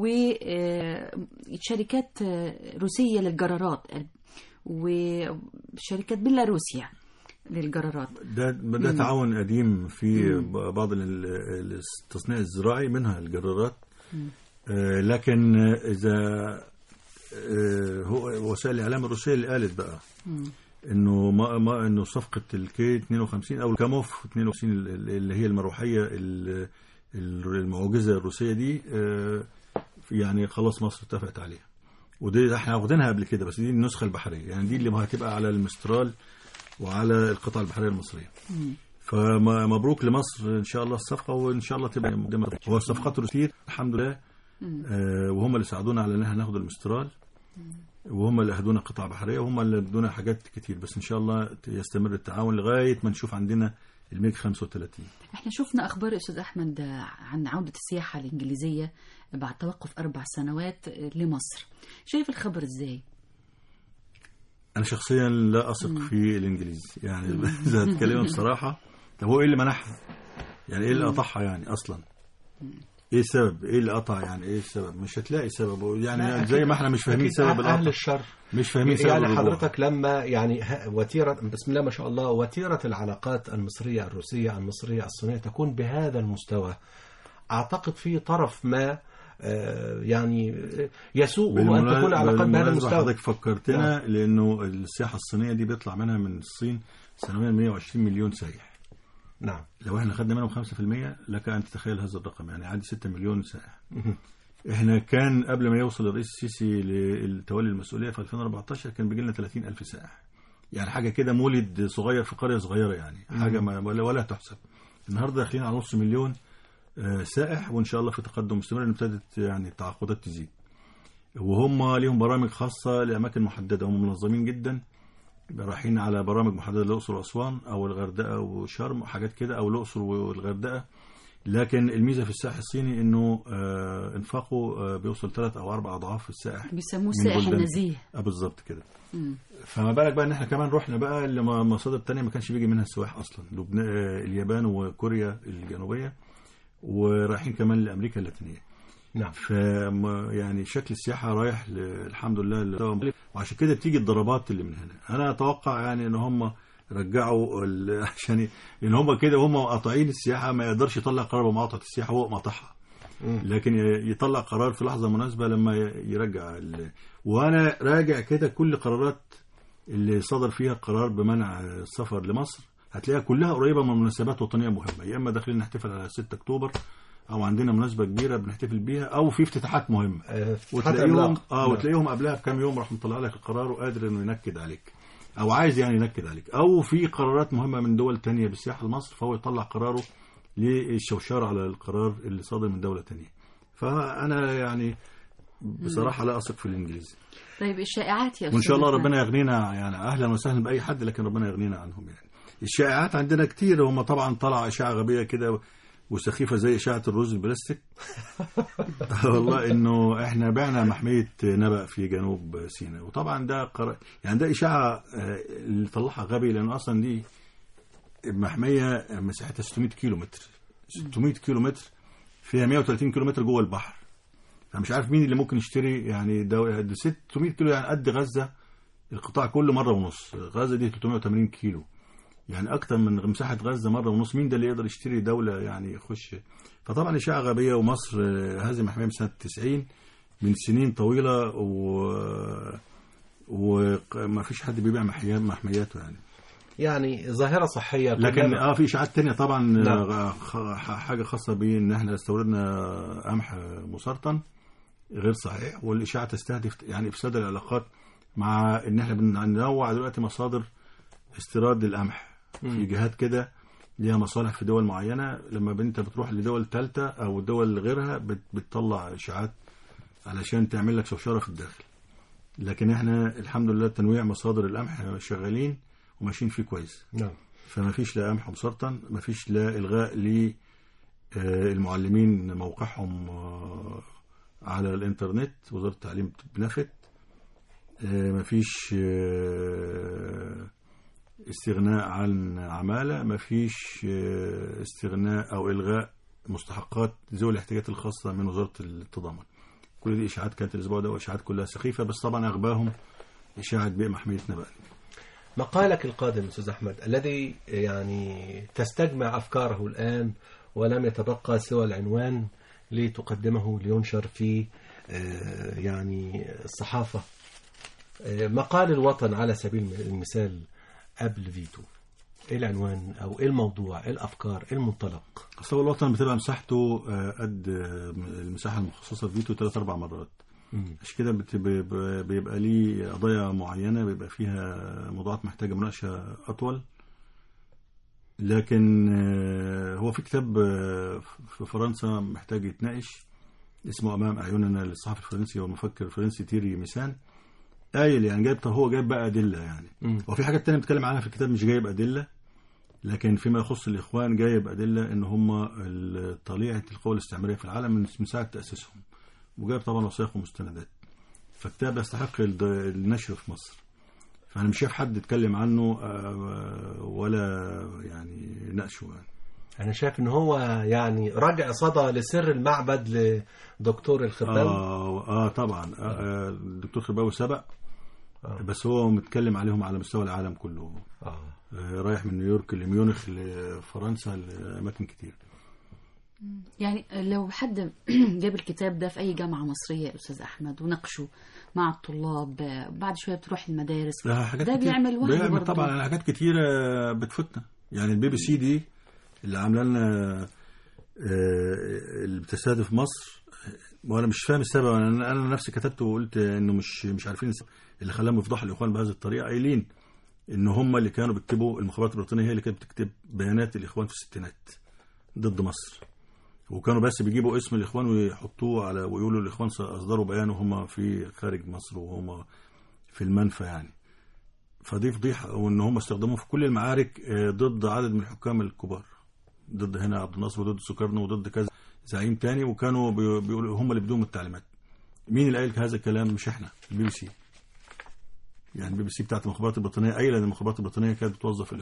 وشركات روسية للجرارات وشركات بيلاروسيا للجرارات ده ده تعاون قديم في بعض ال- ال- التصنيع الزراعي منها الجرارات آه، لكن اذا آه، هو وسائل الاعلام الروسيه اللي قالت بقى انه ما ما انه صفقه الكي 52 او الكاموف 52 ال- ال- اللي هي المروحيه ال- ال- المعجزه الروسيه دي آه، يعني خلاص مصر اتفقت عليها ودي احنا واخدينها قبل كده بس دي النسخه البحريه يعني دي اللي هتبقى على المسترال وعلى القطع البحريه المصريه فمبروك لمصر ان شاء الله الصفقه وان شاء الله تبقى مقدمه هو الصفقات الروسيه الحمد لله آه وهم اللي ساعدونا على ان احنا ناخد المسترال وهم اللي اهدونا قطع بحريه وهم اللي ادونا حاجات كتير بس ان شاء الله يستمر التعاون لغايه ما نشوف عندنا الميج 35 احنا شفنا اخبار استاذ احمد عن عودة السياحة الانجليزية بعد توقف اربع سنوات لمصر شايف الخبر ازاي انا شخصيا لا اثق في الانجليز يعني اذا هتكلم بصراحه طب هو ايه اللي منعها يعني ايه اللي قطعها يعني اصلا ايه السبب ايه اللي قطع يعني ايه السبب مش هتلاقي سبب يعني زي ما احنا مش فاهمين أكيد سبب أهل القطع الشر مش فاهمين سبب يعني الرجوع. حضرتك لما يعني ه- وتيرة بسم الله ما شاء الله وتيرة العلاقات المصرية الروسية المصرية الصينية تكون بهذا المستوى أعتقد في طرف ما آه، يعني آه، يسوء أن بالمنا- تكون العلاقات بهذا بالمناسبة المستوى حضرتك فكرتنا لانه السياحه الصينيه دي بيطلع منها من الصين سنويا 120 مليون سائح نعم لو احنا خدنا منهم 5% لك ان تتخيل هذا الرقم يعني عادي 6 مليون سائح احنا كان قبل ما يوصل الرئيس السيسي لتولي المسؤوليه في 2014 كان بيجي لنا 30 الف سائح يعني حاجه كده مولد صغير في قريه صغيره يعني حاجه ما ولا, ولا تحسب النهارده داخلين على نص مليون آه، سائح وان شاء الله في تقدم مستمر لأن ابتدت يعني التعاقدات تزيد وهم ليهم برامج خاصه لاماكن محدده هم منظمين جدا رايحين على برامج محدده الاقصر واسوان او الغردقه وشرم وحاجات كده او الاقصر والغردقه لكن الميزه في السائح الصيني انه آه انفاقه آه بيوصل ثلاث او اربع اضعاف السائح بيسموه من السائح بلدان. النزيه اه بالظبط كده مم. فما بالك بقى ان احنا كمان رحنا بقى لمصادر تانية ما كانش بيجي منها السواح اصلا لبنان آه، اليابان وكوريا الجنوبيه ورايحين كمان لامريكا اللاتينيه نعم ف يعني شكل السياحه رايح ل- الحمد لله لمستوى مختلف. وعشان كده بتيجي الضربات اللي من هنا انا اتوقع يعني ان هم رجعوا ال- عشان ي- لان هم كده هم قاطعين السياحه ما يقدرش يطلع قرار بمقاطعه السياحه هو مقاطعها لكن ي- يطلع قرار في لحظه مناسبه لما ي- يرجع ال... وانا راجع كده كل قرارات اللي صدر فيها قرار بمنع السفر لمصر هتلاقيها كلها قريبه من مناسبات وطنيه مهمه يا اما داخلين نحتفل على 6 اكتوبر او عندنا مناسبه كبيره بنحتفل بيها او في افتتاحات مهمه آه، افتتاحات وتلاقيهم عملاقة. اه نعم. وتلاقيهم قبلها بكام يوم راح مطلع لك القرار وقادر انه ينكد عليك او عايز يعني ينكد عليك او في قرارات مهمه من دول تانية بالسياحه لمصر فهو يطلع قراره للشوشره على القرار اللي صادر من دوله تانية فانا يعني بصراحه لا اثق في الانجليز طيب الشائعات يا وان شاء الله أستاذ ربنا يغنينا يعني اهلا وسهلا باي حد لكن ربنا يغنينا عنهم يعني الشائعات عندنا كتير هم طبعا طلع اشاعه غبيه كده وسخيفه زي اشاعه الرز البلاستيك والله انه احنا بعنا محميه نبأ في جنوب سيناء وطبعا ده قرار يعني ده اشاعه آه، اللي طلعها غبي لان اصلا دي محميه مساحتها 600 كيلو متر 600 كيلو متر فيها 130 كيلو متر جوه البحر فمش عارف مين اللي ممكن يشتري يعني ده ده 600 كيلو يعني قد غزه القطاع كله مره ونص غزه دي 380 كيلو يعني اكتر من مساحه غزه مره ونص مين ده اللي يقدر يشتري دوله يعني يخش فطبعا اشاعه غبيه ومصر آه، هذه محميه من سنه 90 من سنين طويله و وما فيش حد بيبيع محيا- محمياته يعني يعني ظاهره صحيه لكن كلما- اه في اشاعات تانية طبعا نعم. آه، خ- حاجه خاصه بان احنا استوردنا قمح مسرطن غير صحيح والاشاعه تستهدف يعني افساد العلاقات مع ان احنا بننوع دلوقتي مصادر استيراد القمح في جهات كده ليها مصالح في دول معينه لما انت بتروح لدول ثالثه او دول غيرها بت- بتطلع اشاعات علشان تعمل لك شوشره في الداخل لكن احنا الحمد لله تنويع مصادر القمح شغالين وماشيين فيه كويس نعم فما فيش لا قمح مسرطن ما فيش لا الغاء للمعلمين موقعهم آه، على الانترنت وزاره التعليم بنفت آه، ما فيش آه، استغناء عن عماله ما فيش آه، استغناء او الغاء مستحقات ذوي الاحتياجات الخاصه من وزاره التضامن كل دي اشاعات كانت الاسبوع ده واشاعات كلها سخيفه بس طبعا اغباهم اشاعه بيئه محميه نبأ مقالك القادم استاذ احمد الذي يعني تستجمع افكاره الان ولم يتبقى سوى العنوان لتقدمه لينشر في آه، يعني الصحافه آه، مقال الوطن على سبيل المثال قبل فيتو ايه العنوان او ايه الموضوع ايه الافكار ايه المنطلق اصل هو الوطن بتبقى مساحته آه، قد آه، المساحه المخصصه لفيتو ثلاث اربع مرات مم. عشان كده بت- بيبقى بيبقى ليه قضايا معينه بيبقى فيها موضوعات محتاجه مناقشه اطول لكن آه، هو في كتاب آه، في فرنسا محتاج يتناقش اسمه امام اعيننا للصحفي الفرنسي والمفكر الفرنسي تيري ميسان قايل يعني جايب هو جايب بقى ادله يعني مم. وفي حاجات تانية بتكلم عنها في الكتاب مش جايب أدلة لكن فيما يخص الإخوان جايب أدلة إن هم ال- طليعة القوى الاستعمارية في العالم من من ساعة تأسيسهم وجايب طبعا وثائق ومستندات فالكتاب يستحق الد- النشر في مصر فأنا مش شايف حد يتكلم عنه آه، ولا يعني ناقشه يعني انا شايف ان هو يعني رجع صدى لسر المعبد لدكتور الخرباوي آه, آه طبعا آه آه، الدكتور خرباوي سبق آه. بس هو متكلم عليهم على مستوى العالم كله آه. آه، رايح من نيويورك لميونخ لفرنسا لأماكن كتير يعني لو حد جاب الكتاب ده في أي جامعة مصرية يا أستاذ أحمد وناقشه مع الطلاب بعد شوية بتروح المدارس لا حاجات ده كتير. بيعمل وهم بيعمل برضه. طبعا حاجات كتيرة بتفوتنا يعني البي بي سي دي اللي عامله لنا آه، اللي بتستهدف مصر وانا مش فاهم السبب انا انا نفسي كتبت وقلت انه مش مش عارفين السبب اللي خلاهم يفضحوا الاخوان بهذه الطريقه قايلين ان هم اللي كانوا بيكتبوا المخابرات البريطانيه هي اللي كانت بتكتب بيانات الاخوان في الستينات ضد مصر وكانوا بس بيجيبوا اسم الاخوان ويحطوه على ويقولوا الاخوان اصدروا بيان وهم في خارج مصر وهم في المنفى يعني فدي فضيحه وان هم استخدموه في كل المعارك آه، ضد عدد من الحكام الكبار ضد هنا عبد الناصر وضد سكرنا وضد كذا زعيم تاني وكانوا بي- بيقولوا هم اللي بدوهم التعليمات مين اللي قايل هذا الكلام مش احنا البي بي سي يعني البي بي سي بتاعت المخابرات البريطانيه قايله ان المخابرات البريطانيه كانت بتوظف